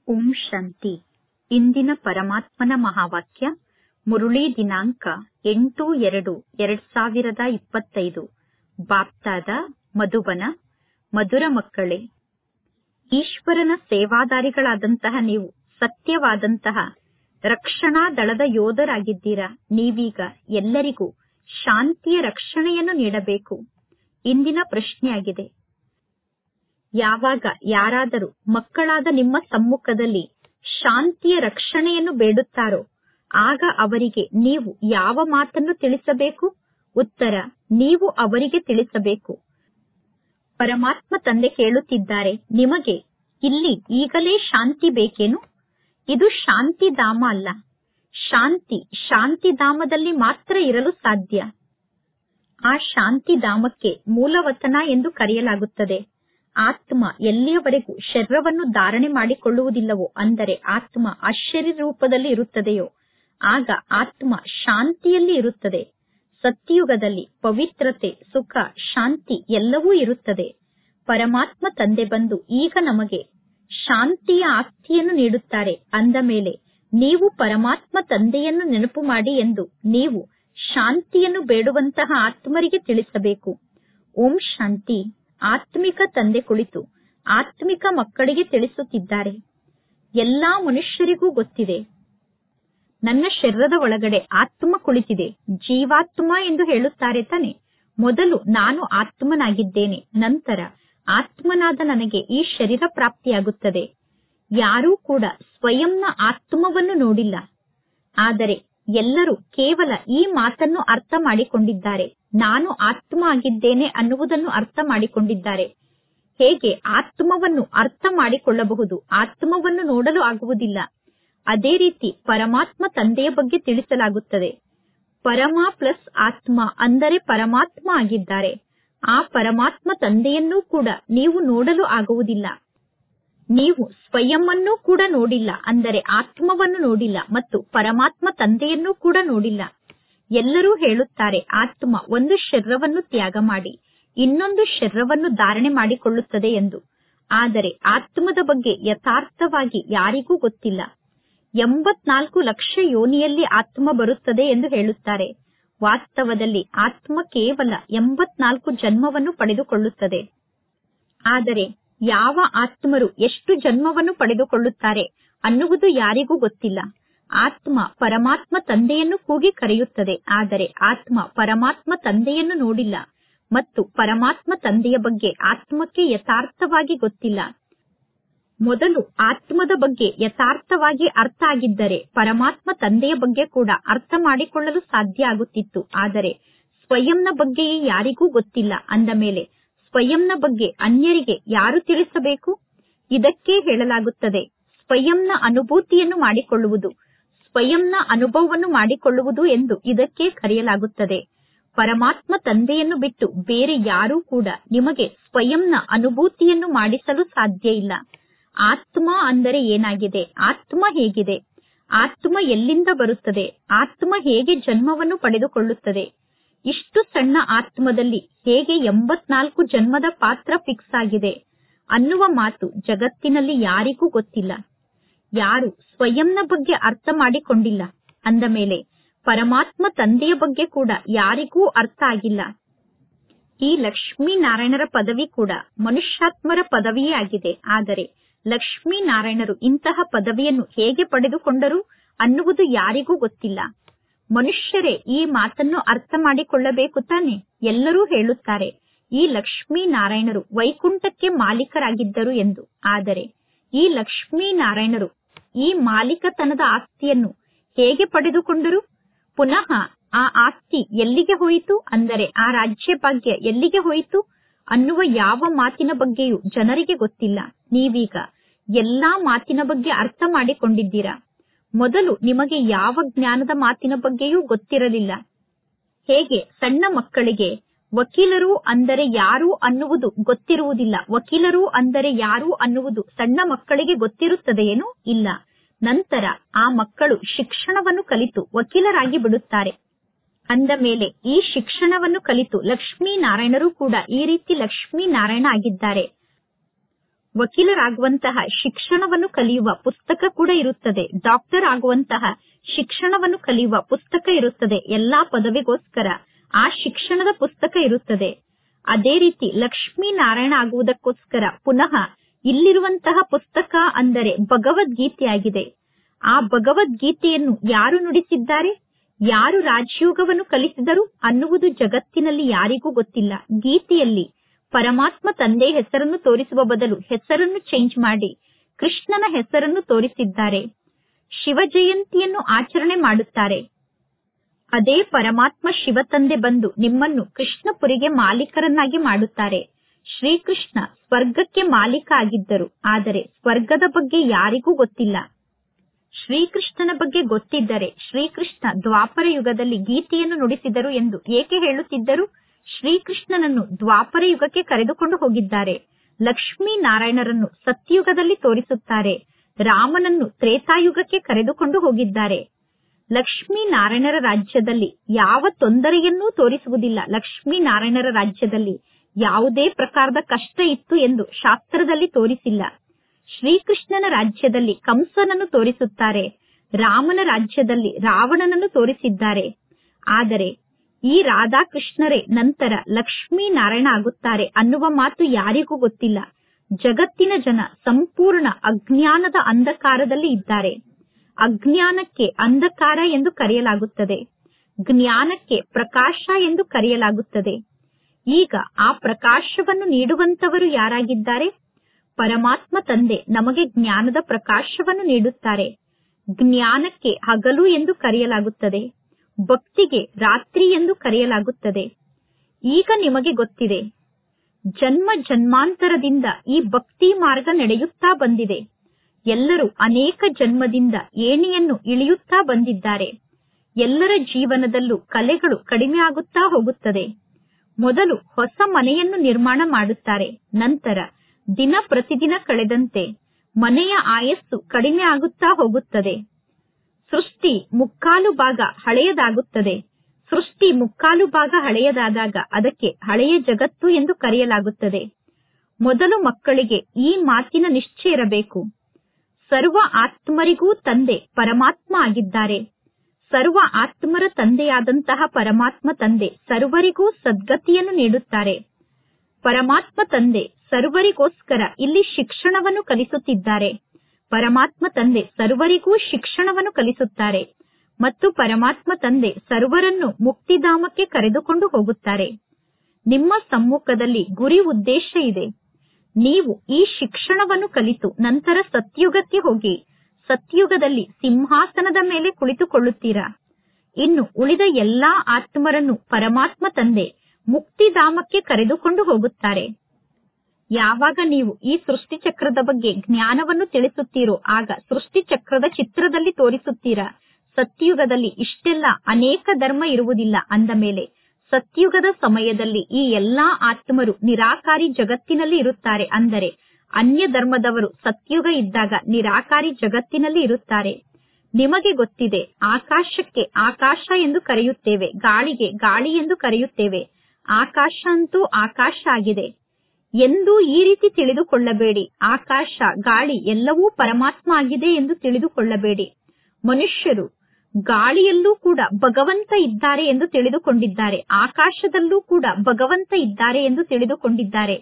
ಓಂ ಶಾಂತಿ ಇಂದಿನ ಪರಮಾತ್ಮನ ಮಹಾವಾಕ್ಯ ಮುರುಳಿ ದಿನಾಂಕ ಎಂಟು ಎರಡು ಎರಡ್ ಸಾವಿರದ ಇಪ್ಪತ್ತೈದು ಬಾಪ್ತಾದ ಮಧುಬನ ಮಧುರ ಮಕ್ಕಳೇ ಈಶ್ವರನ ಸೇವಾದಾರಿಗಳಾದಂತಹ ನೀವು ಸತ್ಯವಾದಂತಹ ರಕ್ಷಣಾ ದಳದ ಯೋಧರಾಗಿದ್ದೀರಾ ನೀವೀಗ ಎಲ್ಲರಿಗೂ ಶಾಂತಿಯ ರಕ್ಷಣೆಯನ್ನು ನೀಡಬೇಕು ಇಂದಿನ ಪ್ರಶ್ನೆಯಾಗಿದೆ ಯಾವಾಗ ಯಾರಾದರೂ ಮಕ್ಕಳಾದ ನಿಮ್ಮ ಸಮ್ಮುಖದಲ್ಲಿ ಶಾಂತಿಯ ರಕ್ಷಣೆಯನ್ನು ಬೇಡುತ್ತಾರೋ ಆಗ ಅವರಿಗೆ ನೀವು ಯಾವ ಮಾತನ್ನು ತಿಳಿಸಬೇಕು ಉತ್ತರ ನೀವು ಅವರಿಗೆ ತಿಳಿಸಬೇಕು ಪರಮಾತ್ಮ ತಂದೆ ಕೇಳುತ್ತಿದ್ದಾರೆ ನಿಮಗೆ ಇಲ್ಲಿ ಈಗಲೇ ಶಾಂತಿ ಬೇಕೇನು ಇದು ಶಾಂತಿಧಾಮ ಅಲ್ಲ ಶಾಂತಿ ಶಾಂತಿಧಾಮದಲ್ಲಿ ಮಾತ್ರ ಇರಲು ಸಾಧ್ಯ ಆ ಶಾಂತಿಧಾಮಕ್ಕೆ ಮೂಲವತನ ಎಂದು ಕರೆಯಲಾಗುತ್ತದೆ ಆತ್ಮ ಎಲ್ಲಿಯವರೆಗೂ ಶರೀರವನ್ನು ಧಾರಣೆ ಮಾಡಿಕೊಳ್ಳುವುದಿಲ್ಲವೋ ಅಂದರೆ ಆತ್ಮ ಆಶ್ಚರ್ಯ ರೂಪದಲ್ಲಿ ಇರುತ್ತದೆಯೋ ಆಗ ಆತ್ಮ ಶಾಂತಿಯಲ್ಲಿ ಇರುತ್ತದೆ ಸತ್ಯಯುಗದಲ್ಲಿ ಪವಿತ್ರತೆ ಸುಖ ಶಾಂತಿ ಎಲ್ಲವೂ ಇರುತ್ತದೆ ಪರಮಾತ್ಮ ತಂದೆ ಬಂದು ಈಗ ನಮಗೆ ಶಾಂತಿಯ ಆಸ್ತಿಯನ್ನು ನೀಡುತ್ತಾರೆ ಅಂದ ಮೇಲೆ ನೀವು ಪರಮಾತ್ಮ ತಂದೆಯನ್ನು ನೆನಪು ಮಾಡಿ ಎಂದು ನೀವು ಶಾಂತಿಯನ್ನು ಬೇಡುವಂತಹ ಆತ್ಮರಿಗೆ ತಿಳಿಸಬೇಕು ಓಂ ಶಾಂತಿ ಆತ್ಮಿಕ ತಂದೆ ಕುಳಿತು ಆತ್ಮಿಕ ಮಕ್ಕಳಿಗೆ ತಿಳಿಸುತ್ತಿದ್ದಾರೆ ಎಲ್ಲಾ ಮನುಷ್ಯರಿಗೂ ಗೊತ್ತಿದೆ ನನ್ನ ಶರೀರದ ಒಳಗಡೆ ಆತ್ಮ ಕುಳಿತಿದೆ ಜೀವಾತ್ಮ ಎಂದು ಹೇಳುತ್ತಾರೆ ತಾನೆ ಮೊದಲು ನಾನು ಆತ್ಮನಾಗಿದ್ದೇನೆ ನಂತರ ಆತ್ಮನಾದ ನನಗೆ ಈ ಶರೀರ ಪ್ರಾಪ್ತಿಯಾಗುತ್ತದೆ ಯಾರೂ ಕೂಡ ಸ್ವಯಂನ ಆತ್ಮವನ್ನು ನೋಡಿಲ್ಲ ಆದರೆ ಎಲ್ಲರೂ ಕೇವಲ ಈ ಮಾತನ್ನು ಅರ್ಥ ಮಾಡಿಕೊಂಡಿದ್ದಾರೆ ನಾನು ಆತ್ಮ ಆಗಿದ್ದೇನೆ ಅನ್ನುವುದನ್ನು ಅರ್ಥ ಮಾಡಿಕೊಂಡಿದ್ದಾರೆ ಹೇಗೆ ಆತ್ಮವನ್ನು ಅರ್ಥ ಮಾಡಿಕೊಳ್ಳಬಹುದು ಆತ್ಮವನ್ನು ನೋಡಲು ಆಗುವುದಿಲ್ಲ ಅದೇ ರೀತಿ ಪರಮಾತ್ಮ ತಂದೆಯ ಬಗ್ಗೆ ತಿಳಿಸಲಾಗುತ್ತದೆ ಪರಮ ಪ್ಲಸ್ ಆತ್ಮ ಅಂದರೆ ಪರಮಾತ್ಮ ಆಗಿದ್ದಾರೆ ಆ ಪರಮಾತ್ಮ ತಂದೆಯನ್ನೂ ಕೂಡ ನೀವು ನೋಡಲು ಆಗುವುದಿಲ್ಲ ನೀವು ಸ್ವಯಂವನ್ನೂ ಕೂಡ ನೋಡಿಲ್ಲ ಅಂದರೆ ಆತ್ಮವನ್ನು ನೋಡಿಲ್ಲ ಮತ್ತು ಪರಮಾತ್ಮ ತಂದೆಯನ್ನೂ ಕೂಡ ನೋಡಿಲ್ಲ ಎಲ್ಲರೂ ಹೇಳುತ್ತಾರೆ ಆತ್ಮ ಒಂದು ಶರೀರವನ್ನು ತ್ಯಾಗ ಮಾಡಿ ಇನ್ನೊಂದು ಶರೀರವನ್ನು ಧಾರಣೆ ಮಾಡಿಕೊಳ್ಳುತ್ತದೆ ಎಂದು ಆದರೆ ಆತ್ಮದ ಬಗ್ಗೆ ಯಥಾರ್ಥವಾಗಿ ಯಾರಿಗೂ ಗೊತ್ತಿಲ್ಲ ಎಂಬತ್ನಾಲ್ಕು ಲಕ್ಷ ಯೋನಿಯಲ್ಲಿ ಆತ್ಮ ಬರುತ್ತದೆ ಎಂದು ಹೇಳುತ್ತಾರೆ ವಾಸ್ತವದಲ್ಲಿ ಆತ್ಮ ಕೇವಲ ಎಂಬತ್ನಾಲ್ಕು ಜನ್ಮವನ್ನು ಪಡೆದುಕೊಳ್ಳುತ್ತದೆ ಆದರೆ ಯಾವ ಆತ್ಮರು ಎಷ್ಟು ಜನ್ಮವನ್ನು ಪಡೆದುಕೊಳ್ಳುತ್ತಾರೆ ಅನ್ನುವುದು ಯಾರಿಗೂ ಗೊತ್ತಿಲ್ಲ ಆತ್ಮ ಪರಮಾತ್ಮ ತಂದೆಯನ್ನು ಕೂಗಿ ಕರೆಯುತ್ತದೆ ಆದರೆ ಆತ್ಮ ಪರಮಾತ್ಮ ತಂದೆಯನ್ನು ನೋಡಿಲ್ಲ ಮತ್ತು ಪರಮಾತ್ಮ ತಂದೆಯ ಬಗ್ಗೆ ಆತ್ಮಕ್ಕೆ ಯಥಾರ್ಥವಾಗಿ ಗೊತ್ತಿಲ್ಲ ಮೊದಲು ಆತ್ಮದ ಬಗ್ಗೆ ಯಥಾರ್ಥವಾಗಿ ಅರ್ಥ ಆಗಿದ್ದರೆ ಪರಮಾತ್ಮ ತಂದೆಯ ಬಗ್ಗೆ ಕೂಡ ಅರ್ಥ ಮಾಡಿಕೊಳ್ಳಲು ಸಾಧ್ಯ ಆಗುತ್ತಿತ್ತು ಆದರೆ ಸ್ವಯಂನ ಬಗ್ಗೆಯೇ ಯಾರಿಗೂ ಗೊತ್ತಿಲ್ಲ ಅಂದ ಮೇಲೆ ಸ್ವಯಂನ ಬಗ್ಗೆ ಅನ್ಯರಿಗೆ ಯಾರು ತಿಳಿಸಬೇಕು ಇದಕ್ಕೆ ಹೇಳಲಾಗುತ್ತದೆ ಸ್ವಯಂನ ಅನುಭೂತಿಯನ್ನು ಮಾಡಿಕೊಳ್ಳುವುದು ಸ್ವಯಂನ ಅನುಭವವನ್ನು ಮಾಡಿಕೊಳ್ಳುವುದು ಎಂದು ಇದಕ್ಕೆ ಕರೆಯಲಾಗುತ್ತದೆ ಪರಮಾತ್ಮ ತಂದೆಯನ್ನು ಬಿಟ್ಟು ಬೇರೆ ಯಾರೂ ಕೂಡ ನಿಮಗೆ ಸ್ವಯಂನ ಅನುಭೂತಿಯನ್ನು ಮಾಡಿಸಲು ಸಾಧ್ಯ ಇಲ್ಲ ಆತ್ಮ ಅಂದರೆ ಏನಾಗಿದೆ ಆತ್ಮ ಹೇಗಿದೆ ಆತ್ಮ ಎಲ್ಲಿಂದ ಬರುತ್ತದೆ ಆತ್ಮ ಹೇಗೆ ಜನ್ಮವನ್ನು ಪಡೆದುಕೊಳ್ಳುತ್ತದೆ ಇಷ್ಟು ಸಣ್ಣ ಆತ್ಮದಲ್ಲಿ ಹೇಗೆ ಎಂಬತ್ನಾಲ್ಕು ಜನ್ಮದ ಪಾತ್ರ ಫಿಕ್ಸ್ ಆಗಿದೆ ಅನ್ನುವ ಮಾತು ಜಗತ್ತಿನಲ್ಲಿ ಯಾರಿಗೂ ಗೊತ್ತಿಲ್ಲ ಯಾರು ಸ್ವಯಂನ ಬಗ್ಗೆ ಅರ್ಥ ಮಾಡಿಕೊಂಡಿಲ್ಲ ಅಂದ ಮೇಲೆ ಪರಮಾತ್ಮ ತಂದೆಯ ಬಗ್ಗೆ ಕೂಡ ಯಾರಿಗೂ ಅರ್ಥ ಆಗಿಲ್ಲ ಈ ಲಕ್ಷ್ಮೀನಾರಾಯಣರ ಪದವಿ ಕೂಡ ಮನುಷ್ಯಾತ್ಮರ ಪದವಿಯೇ ಆಗಿದೆ ಆದರೆ ಲಕ್ಷ್ಮೀನಾರಾಯಣರು ಇಂತಹ ಪದವಿಯನ್ನು ಹೇಗೆ ಪಡೆದುಕೊಂಡರು ಅನ್ನುವುದು ಯಾರಿಗೂ ಗೊತ್ತಿಲ್ಲ ಮನುಷ್ಯರೇ ಈ ಮಾತನ್ನು ಅರ್ಥ ಮಾಡಿಕೊಳ್ಳಬೇಕು ತಾನೆ ಎಲ್ಲರೂ ಹೇಳುತ್ತಾರೆ ಈ ಲಕ್ಷ್ಮೀನಾರಾಯಣರು ವೈಕುಂಠಕ್ಕೆ ಮಾಲೀಕರಾಗಿದ್ದರು ಎಂದು ಆದರೆ ಈ ಲಕ್ಷ್ಮೀನಾರಾಯಣರು ಈ ಮಾಲೀಕತನದ ಆಸ್ತಿಯನ್ನು ಹೇಗೆ ಪಡೆದುಕೊಂಡರು ಪುನಃ ಆ ಆಸ್ತಿ ಎಲ್ಲಿಗೆ ಹೋಯಿತು ಅಂದರೆ ಆ ರಾಜ್ಯ ಭಾಗ್ಯ ಎಲ್ಲಿಗೆ ಹೋಯಿತು ಅನ್ನುವ ಯಾವ ಮಾತಿನ ಬಗ್ಗೆಯೂ ಜನರಿಗೆ ಗೊತ್ತಿಲ್ಲ ನೀವೀಗ ಎಲ್ಲಾ ಮಾತಿನ ಬಗ್ಗೆ ಅರ್ಥ ಮಾಡಿಕೊಂಡಿದ್ದೀರಾ ಮೊದಲು ನಿಮಗೆ ಯಾವ ಜ್ಞಾನದ ಮಾತಿನ ಬಗ್ಗೆಯೂ ಗೊತ್ತಿರಲಿಲ್ಲ ಹೇಗೆ ಸಣ್ಣ ಮಕ್ಕಳಿಗೆ ವಕೀಲರು ಅಂದರೆ ಯಾರು ಅನ್ನುವುದು ಗೊತ್ತಿರುವುದಿಲ್ಲ ವಕೀಲರು ಅಂದರೆ ಯಾರು ಅನ್ನುವುದು ಸಣ್ಣ ಮಕ್ಕಳಿಗೆ ಗೊತ್ತಿರುತ್ತದೆಯೇನು ಇಲ್ಲ ನಂತರ ಆ ಮಕ್ಕಳು ಶಿಕ್ಷಣವನ್ನು ಕಲಿತು ವಕೀಲರಾಗಿ ಬಿಡುತ್ತಾರೆ ಅಂದ ಮೇಲೆ ಈ ಶಿಕ್ಷಣವನ್ನು ಕಲಿತು ಲಕ್ಷ್ಮೀನಾರಾಯಣರು ಕೂಡ ಈ ರೀತಿ ಲಕ್ಷ್ಮೀನಾರಾಯಣ ಆಗಿದ್ದಾರೆ ವಕೀಲರಾಗುವಂತಹ ಶಿಕ್ಷಣವನ್ನು ಕಲಿಯುವ ಪುಸ್ತಕ ಕೂಡ ಇರುತ್ತದೆ ಡಾಕ್ಟರ್ ಆಗುವಂತಹ ಶಿಕ್ಷಣವನ್ನು ಕಲಿಯುವ ಪುಸ್ತಕ ಇರುತ್ತದೆ ಎಲ್ಲಾ ಪದವಿಗೋಸ್ಕರ ಆ ಶಿಕ್ಷಣದ ಪುಸ್ತಕ ಇರುತ್ತದೆ ಅದೇ ರೀತಿ ಲಕ್ಷ್ಮೀ ನಾರಾಯಣ ಆಗುವುದಕ್ಕೋಸ್ಕರ ಪುನಃ ಇಲ್ಲಿರುವಂತಹ ಪುಸ್ತಕ ಅಂದರೆ ಭಗವದ್ಗೀತೆಯಾಗಿದೆ ಆ ಭಗವದ್ಗೀತೆಯನ್ನು ಯಾರು ನುಡಿಸಿದ್ದಾರೆ ಯಾರು ರಾಜಯೋಗವನ್ನು ಕಲಿಸಿದರು ಅನ್ನುವುದು ಜಗತ್ತಿನಲ್ಲಿ ಯಾರಿಗೂ ಗೊತ್ತಿಲ್ಲ ಗೀತೆಯಲ್ಲಿ ಪರಮಾತ್ಮ ತಂದೆ ಹೆಸರನ್ನು ತೋರಿಸುವ ಬದಲು ಹೆಸರನ್ನು ಚೇಂಜ್ ಮಾಡಿ ಕೃಷ್ಣನ ಹೆಸರನ್ನು ತೋರಿಸಿದ್ದಾರೆ ಶಿವ ಜಯಂತಿಯನ್ನು ಆಚರಣೆ ಮಾಡುತ್ತಾರೆ ಅದೇ ಪರಮಾತ್ಮ ಶಿವ ತಂದೆ ಬಂದು ನಿಮ್ಮನ್ನು ಕೃಷ್ಣಪುರಿಗೆ ಮಾಲೀಕರನ್ನಾಗಿ ಮಾಡುತ್ತಾರೆ ಶ್ರೀಕೃಷ್ಣ ಸ್ವರ್ಗಕ್ಕೆ ಮಾಲೀಕ ಆಗಿದ್ದರು ಆದರೆ ಸ್ವರ್ಗದ ಬಗ್ಗೆ ಯಾರಿಗೂ ಗೊತ್ತಿಲ್ಲ ಶ್ರೀಕೃಷ್ಣನ ಬಗ್ಗೆ ಗೊತ್ತಿದ್ದರೆ ಶ್ರೀಕೃಷ್ಣ ದ್ವಾಪರ ಯುಗದಲ್ಲಿ ಗೀತೆಯನ್ನು ನುಡಿಸಿದರು ಎಂದು ಏಕೆ ಹೇಳುತ್ತಿದ್ದರು ಶ್ರೀಕೃಷ್ಣನನ್ನು ದ್ವಾಪರ ಯುಗಕ್ಕೆ ಕರೆದುಕೊಂಡು ಹೋಗಿದ್ದಾರೆ ಲಕ್ಷ್ಮೀ ನಾರಾಯಣರನ್ನು ಸತ್ಯುಗದಲ್ಲಿ ತೋರಿಸುತ್ತಾರೆ ರಾಮನನ್ನು ತ್ರೇತಾಯುಗಕ್ಕೆ ಕರೆದುಕೊಂಡು ಹೋಗಿದ್ದಾರೆ ಲಕ್ಷ್ಮೀ ನಾರಾಯಣರ ರಾಜ್ಯದಲ್ಲಿ ಯಾವ ತೊಂದರೆಯನ್ನೂ ತೋರಿಸುವುದಿಲ್ಲ ಲಕ್ಷ್ಮೀ ನಾರಾಯಣರ ರಾಜ್ಯದಲ್ಲಿ ಯಾವುದೇ ಪ್ರಕಾರದ ಕಷ್ಟ ಇತ್ತು ಎಂದು ಶಾಸ್ತ್ರದಲ್ಲಿ ತೋರಿಸಿಲ್ಲ ಶ್ರೀಕೃಷ್ಣನ ರಾಜ್ಯದಲ್ಲಿ ಕಂಸನನ್ನು ತೋರಿಸುತ್ತಾರೆ ರಾಮನ ರಾಜ್ಯದಲ್ಲಿ ರಾವಣನನ್ನು ತೋರಿಸಿದ್ದಾರೆ ಆದರೆ ಈ ರಾಧಾಕೃಷ್ಣರೇ ನಂತರ ಲಕ್ಷ್ಮೀ ನಾರಾಯಣ ಆಗುತ್ತಾರೆ ಅನ್ನುವ ಮಾತು ಯಾರಿಗೂ ಗೊತ್ತಿಲ್ಲ ಜಗತ್ತಿನ ಜನ ಸಂಪೂರ್ಣ ಅಜ್ಞಾನದ ಅಂಧಕಾರದಲ್ಲಿ ಇದ್ದಾರೆ ಅಜ್ಞಾನಕ್ಕೆ ಅಂಧಕಾರ ಎಂದು ಕರೆಯಲಾಗುತ್ತದೆ ಜ್ಞಾನಕ್ಕೆ ಪ್ರಕಾಶ ಎಂದು ಕರೆಯಲಾಗುತ್ತದೆ ಈಗ ಆ ಪ್ರಕಾಶವನ್ನು ನೀಡುವಂತವರು ಯಾರಾಗಿದ್ದಾರೆ ಪರಮಾತ್ಮ ತಂದೆ ನಮಗೆ ಜ್ಞಾನದ ಪ್ರಕಾಶವನ್ನು ನೀಡುತ್ತಾರೆ ಜ್ಞಾನಕ್ಕೆ ಹಗಲು ಎಂದು ಕರೆಯಲಾಗುತ್ತದೆ ಭಕ್ತಿಗೆ ರಾತ್ರಿ ಎಂದು ಕರೆಯಲಾಗುತ್ತದೆ ಈಗ ನಿಮಗೆ ಗೊತ್ತಿದೆ ಜನ್ಮ ಜನ್ಮಾಂತರದಿಂದ ಈ ಭಕ್ತಿ ಮಾರ್ಗ ನಡೆಯುತ್ತಾ ಬಂದಿದೆ ಎಲ್ಲರೂ ಅನೇಕ ಜನ್ಮದಿಂದ ಏಣಿಯನ್ನು ಇಳಿಯುತ್ತಾ ಬಂದಿದ್ದಾರೆ ಎಲ್ಲರ ಜೀವನದಲ್ಲೂ ಕಲೆಗಳು ಕಡಿಮೆ ಆಗುತ್ತಾ ಹೋಗುತ್ತದೆ ಮೊದಲು ಹೊಸ ಮನೆಯನ್ನು ನಿರ್ಮಾಣ ಮಾಡುತ್ತಾರೆ ನಂತರ ದಿನ ಪ್ರತಿದಿನ ಕಳೆದಂತೆ ಮನೆಯ ಆಯಸ್ಸು ಕಡಿಮೆ ಆಗುತ್ತಾ ಹೋಗುತ್ತದೆ ಸೃಷ್ಟಿ ಮುಕ್ಕಾಲು ಭಾಗ ಹಳೆಯದಾಗುತ್ತದೆ ಸೃಷ್ಟಿ ಮುಕ್ಕಾಲು ಭಾಗ ಹಳೆಯದಾದಾಗ ಅದಕ್ಕೆ ಹಳೆಯ ಜಗತ್ತು ಎಂದು ಕರೆಯಲಾಗುತ್ತದೆ ಮೊದಲು ಮಕ್ಕಳಿಗೆ ಈ ಮಾತಿನ ನಿಶ್ಚಯ ಇರಬೇಕು ಸರ್ವ ಆತ್ಮರಿಗೂ ತಂದೆ ಪರಮಾತ್ಮ ಆಗಿದ್ದಾರೆ ಸರ್ವ ಆತ್ಮರ ತಂದೆಯಾದಂತಹ ಪರಮಾತ್ಮ ತಂದೆ ಸರ್ವರಿಗೂ ಸದ್ಗತಿಯನ್ನು ನೀಡುತ್ತಾರೆ ಪರಮಾತ್ಮ ತಂದೆ ಸರ್ವರಿಗೋಸ್ಕರ ಇಲ್ಲಿ ಶಿಕ್ಷಣವನ್ನು ಕಲಿಸುತ್ತಿದ್ದಾರೆ ಪರಮಾತ್ಮ ತಂದೆ ಸರ್ವರಿಗೂ ಶಿಕ್ಷಣವನ್ನು ಕಲಿಸುತ್ತಾರೆ ಮತ್ತು ಪರಮಾತ್ಮ ತಂದೆ ಸರ್ವರನ್ನು ಮುಕ್ತಿಧಾಮಕ್ಕೆ ಕರೆದುಕೊಂಡು ಹೋಗುತ್ತಾರೆ ನಿಮ್ಮ ಸಮ್ಮುಖದಲ್ಲಿ ಗುರಿ ಉದ್ದೇಶ ಇದೆ ನೀವು ಈ ಶಿಕ್ಷಣವನ್ನು ಕಲಿತು ನಂತರ ಸತ್ಯುಗಕ್ಕೆ ಹೋಗಿ ಸತ್ಯುಗದಲ್ಲಿ ಸಿಂಹಾಸನದ ಮೇಲೆ ಕುಳಿತುಕೊಳ್ಳುತ್ತೀರಾ ಇನ್ನು ಉಳಿದ ಎಲ್ಲಾ ಆತ್ಮರನ್ನು ಪರಮಾತ್ಮ ತಂದೆ ಮುಕ್ತಿಧಾಮಕ್ಕೆ ಕರೆದುಕೊಂಡು ಹೋಗುತ್ತಾರೆ ಯಾವಾಗ ನೀವು ಈ ಸೃಷ್ಟಿ ಚಕ್ರದ ಬಗ್ಗೆ ಜ್ಞಾನವನ್ನು ತಿಳಿಸುತ್ತೀರೋ ಆಗ ಸೃಷ್ಟಿ ಚಕ್ರದ ಚಿತ್ರದಲ್ಲಿ ತೋರಿಸುತ್ತೀರಾ ಸತ್ಯುಗದಲ್ಲಿ ಇಷ್ಟೆಲ್ಲ ಅನೇಕ ಧರ್ಮ ಇರುವುದಿಲ್ಲ ಅಂದ ಮೇಲೆ ಸತ್ಯುಗದ ಸಮಯದಲ್ಲಿ ಈ ಎಲ್ಲಾ ಆತ್ಮರು ನಿರಾಕಾರಿ ಜಗತ್ತಿನಲ್ಲಿ ಇರುತ್ತಾರೆ ಅಂದರೆ ಅನ್ಯ ಧರ್ಮದವರು ಸತ್ಯುಗ ಇದ್ದಾಗ ನಿರಾಕಾರಿ ಜಗತ್ತಿನಲ್ಲಿ ಇರುತ್ತಾರೆ ನಿಮಗೆ ಗೊತ್ತಿದೆ ಆಕಾಶಕ್ಕೆ ಆಕಾಶ ಎಂದು ಕರೆಯುತ್ತೇವೆ ಗಾಳಿಗೆ ಗಾಳಿ ಎಂದು ಕರೆಯುತ್ತೇವೆ ಆಕಾಶ ಅಂತೂ ಆಕಾಶ ಆಗಿದೆ ಎಂದು ಈ ರೀತಿ ತಿಳಿದುಕೊಳ್ಳಬೇಡಿ ಆಕಾಶ ಗಾಳಿ ಎಲ್ಲವೂ ಪರಮಾತ್ಮ ಆಗಿದೆ ಎಂದು ತಿಳಿದುಕೊಳ್ಳಬೇಡಿ ಮನುಷ್ಯರು ಗಾಳಿಯಲ್ಲೂ ಕೂಡ ಭಗವಂತ ಇದ್ದಾರೆ ಎಂದು ತಿಳಿದುಕೊಂಡಿದ್ದಾರೆ ಆಕಾಶದಲ್ಲೂ ಕೂಡ ಭಗವಂತ ಇದ್ದಾರೆ ಎಂದು ತಿಳಿದುಕೊಂಡಿದ್ದಾರೆ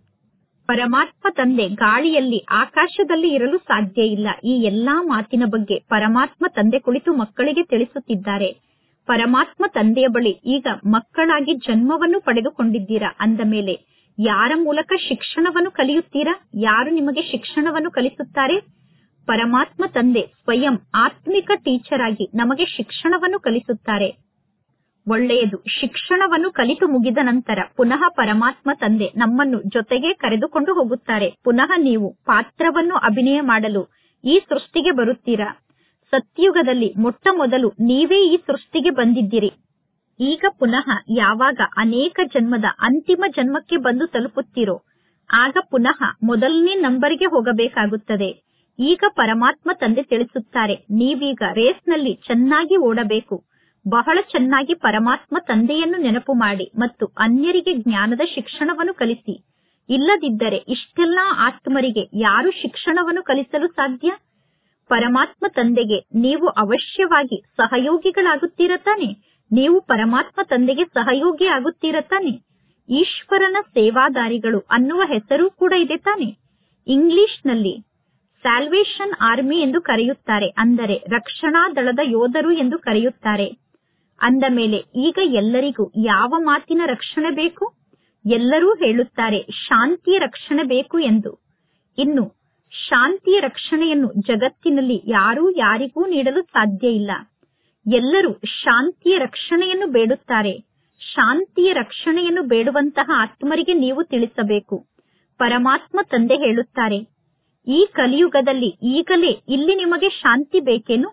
ಪರಮಾತ್ಮ ತಂದೆ ಗಾಳಿಯಲ್ಲಿ ಆಕಾಶದಲ್ಲಿ ಇರಲು ಸಾಧ್ಯ ಇಲ್ಲ ಈ ಎಲ್ಲಾ ಮಾತಿನ ಬಗ್ಗೆ ಪರಮಾತ್ಮ ತಂದೆ ಕುಳಿತು ಮಕ್ಕಳಿಗೆ ತಿಳಿಸುತ್ತಿದ್ದಾರೆ ಪರಮಾತ್ಮ ತಂದೆಯ ಬಳಿ ಈಗ ಮಕ್ಕಳಾಗಿ ಜನ್ಮವನ್ನು ಪಡೆದುಕೊಂಡಿದ್ದೀರಾ ಅಂದ ಮೇಲೆ ಯಾರ ಮೂಲಕ ಶಿಕ್ಷಣವನ್ನು ಕಲಿಯುತ್ತೀರಾ ಯಾರು ನಿಮಗೆ ಶಿಕ್ಷಣವನ್ನು ಕಲಿಸುತ್ತಾರೆ ಪರಮಾತ್ಮ ತಂದೆ ಸ್ವಯಂ ಆತ್ಮಿಕ ಟೀಚರ್ ಆಗಿ ನಮಗೆ ಶಿಕ್ಷಣವನ್ನು ಕಲಿಸುತ್ತಾರೆ ಒಳ್ಳೆಯದು ಶಿಕ್ಷಣವನ್ನು ಕಲಿತು ಮುಗಿದ ನಂತರ ಪುನಃ ಪರಮಾತ್ಮ ತಂದೆ ನಮ್ಮನ್ನು ಜೊತೆಗೆ ಕರೆದುಕೊಂಡು ಹೋಗುತ್ತಾರೆ ಪುನಃ ನೀವು ಪಾತ್ರವನ್ನು ಅಭಿನಯ ಮಾಡಲು ಈ ಸೃಷ್ಟಿಗೆ ಬರುತ್ತೀರಾ ಸತ್ಯುಗದಲ್ಲಿ ಮೊಟ್ಟ ಮೊದಲು ನೀವೇ ಈ ಸೃಷ್ಟಿಗೆ ಬಂದಿದ್ದೀರಿ ಈಗ ಪುನಃ ಯಾವಾಗ ಅನೇಕ ಜನ್ಮದ ಅಂತಿಮ ಜನ್ಮಕ್ಕೆ ಬಂದು ತಲುಪುತ್ತೀರೋ ಆಗ ಪುನಃ ಮೊದಲನೇ ನಂಬರ್ಗೆ ಹೋಗಬೇಕಾಗುತ್ತದೆ ಈಗ ಪರಮಾತ್ಮ ತಂದೆ ತಿಳಿಸುತ್ತಾರೆ ನೀವೀಗ ರೇಸ್ನಲ್ಲಿ ಚೆನ್ನಾಗಿ ಓಡಬೇಕು ಬಹಳ ಚೆನ್ನಾಗಿ ಪರಮಾತ್ಮ ತಂದೆಯನ್ನು ನೆನಪು ಮಾಡಿ ಮತ್ತು ಅನ್ಯರಿಗೆ ಜ್ಞಾನದ ಶಿಕ್ಷಣವನ್ನು ಕಲಿಸಿ ಇಲ್ಲದಿದ್ದರೆ ಇಷ್ಟೆಲ್ಲಾ ಆತ್ಮರಿಗೆ ಯಾರು ಶಿಕ್ಷಣವನ್ನು ಕಲಿಸಲು ಸಾಧ್ಯ ಪರಮಾತ್ಮ ತಂದೆಗೆ ನೀವು ಅವಶ್ಯವಾಗಿ ಸಹಯೋಗಿಗಳಾಗುತ್ತೀರ ತಾನೆ ನೀವು ಪರಮಾತ್ಮ ತಂದೆಗೆ ಸಹಯೋಗಿ ಆಗುತ್ತೀರ ತಾನೆ ಈಶ್ವರನ ಸೇವಾದಾರಿಗಳು ಅನ್ನುವ ಹೆಸರು ಕೂಡ ಇದೆ ತಾನೆ ಇಂಗ್ಲಿಷ್ನಲ್ಲಿ ಸ್ಯಾಲ್ವೇಷನ್ ಆರ್ಮಿ ಎಂದು ಕರೆಯುತ್ತಾರೆ ಅಂದರೆ ರಕ್ಷಣಾ ದಳದ ಯೋಧರು ಎಂದು ಕರೆಯುತ್ತಾರೆ ಅಂದ ಮೇಲೆ ಈಗ ಎಲ್ಲರಿಗೂ ಯಾವ ಮಾತಿನ ರಕ್ಷಣೆ ಬೇಕು ಎಲ್ಲರೂ ಹೇಳುತ್ತಾರೆ ಶಾಂತಿಯ ರಕ್ಷಣೆ ಬೇಕು ಎಂದು ಇನ್ನು ಶಾಂತಿಯ ರಕ್ಷಣೆಯನ್ನು ಜಗತ್ತಿನಲ್ಲಿ ಯಾರೂ ಯಾರಿಗೂ ನೀಡಲು ಸಾಧ್ಯ ಇಲ್ಲ ಎಲ್ಲರೂ ಶಾಂತಿಯ ರಕ್ಷಣೆಯನ್ನು ಬೇಡುತ್ತಾರೆ ಶಾಂತಿಯ ರಕ್ಷಣೆಯನ್ನು ಬೇಡುವಂತಹ ಆತ್ಮರಿಗೆ ನೀವು ತಿಳಿಸಬೇಕು ಪರಮಾತ್ಮ ತಂದೆ ಹೇಳುತ್ತಾರೆ ಈ ಕಲಿಯುಗದಲ್ಲಿ ಈಗಲೇ ಇಲ್ಲಿ ನಿಮಗೆ ಶಾಂತಿ ಬೇಕೇನು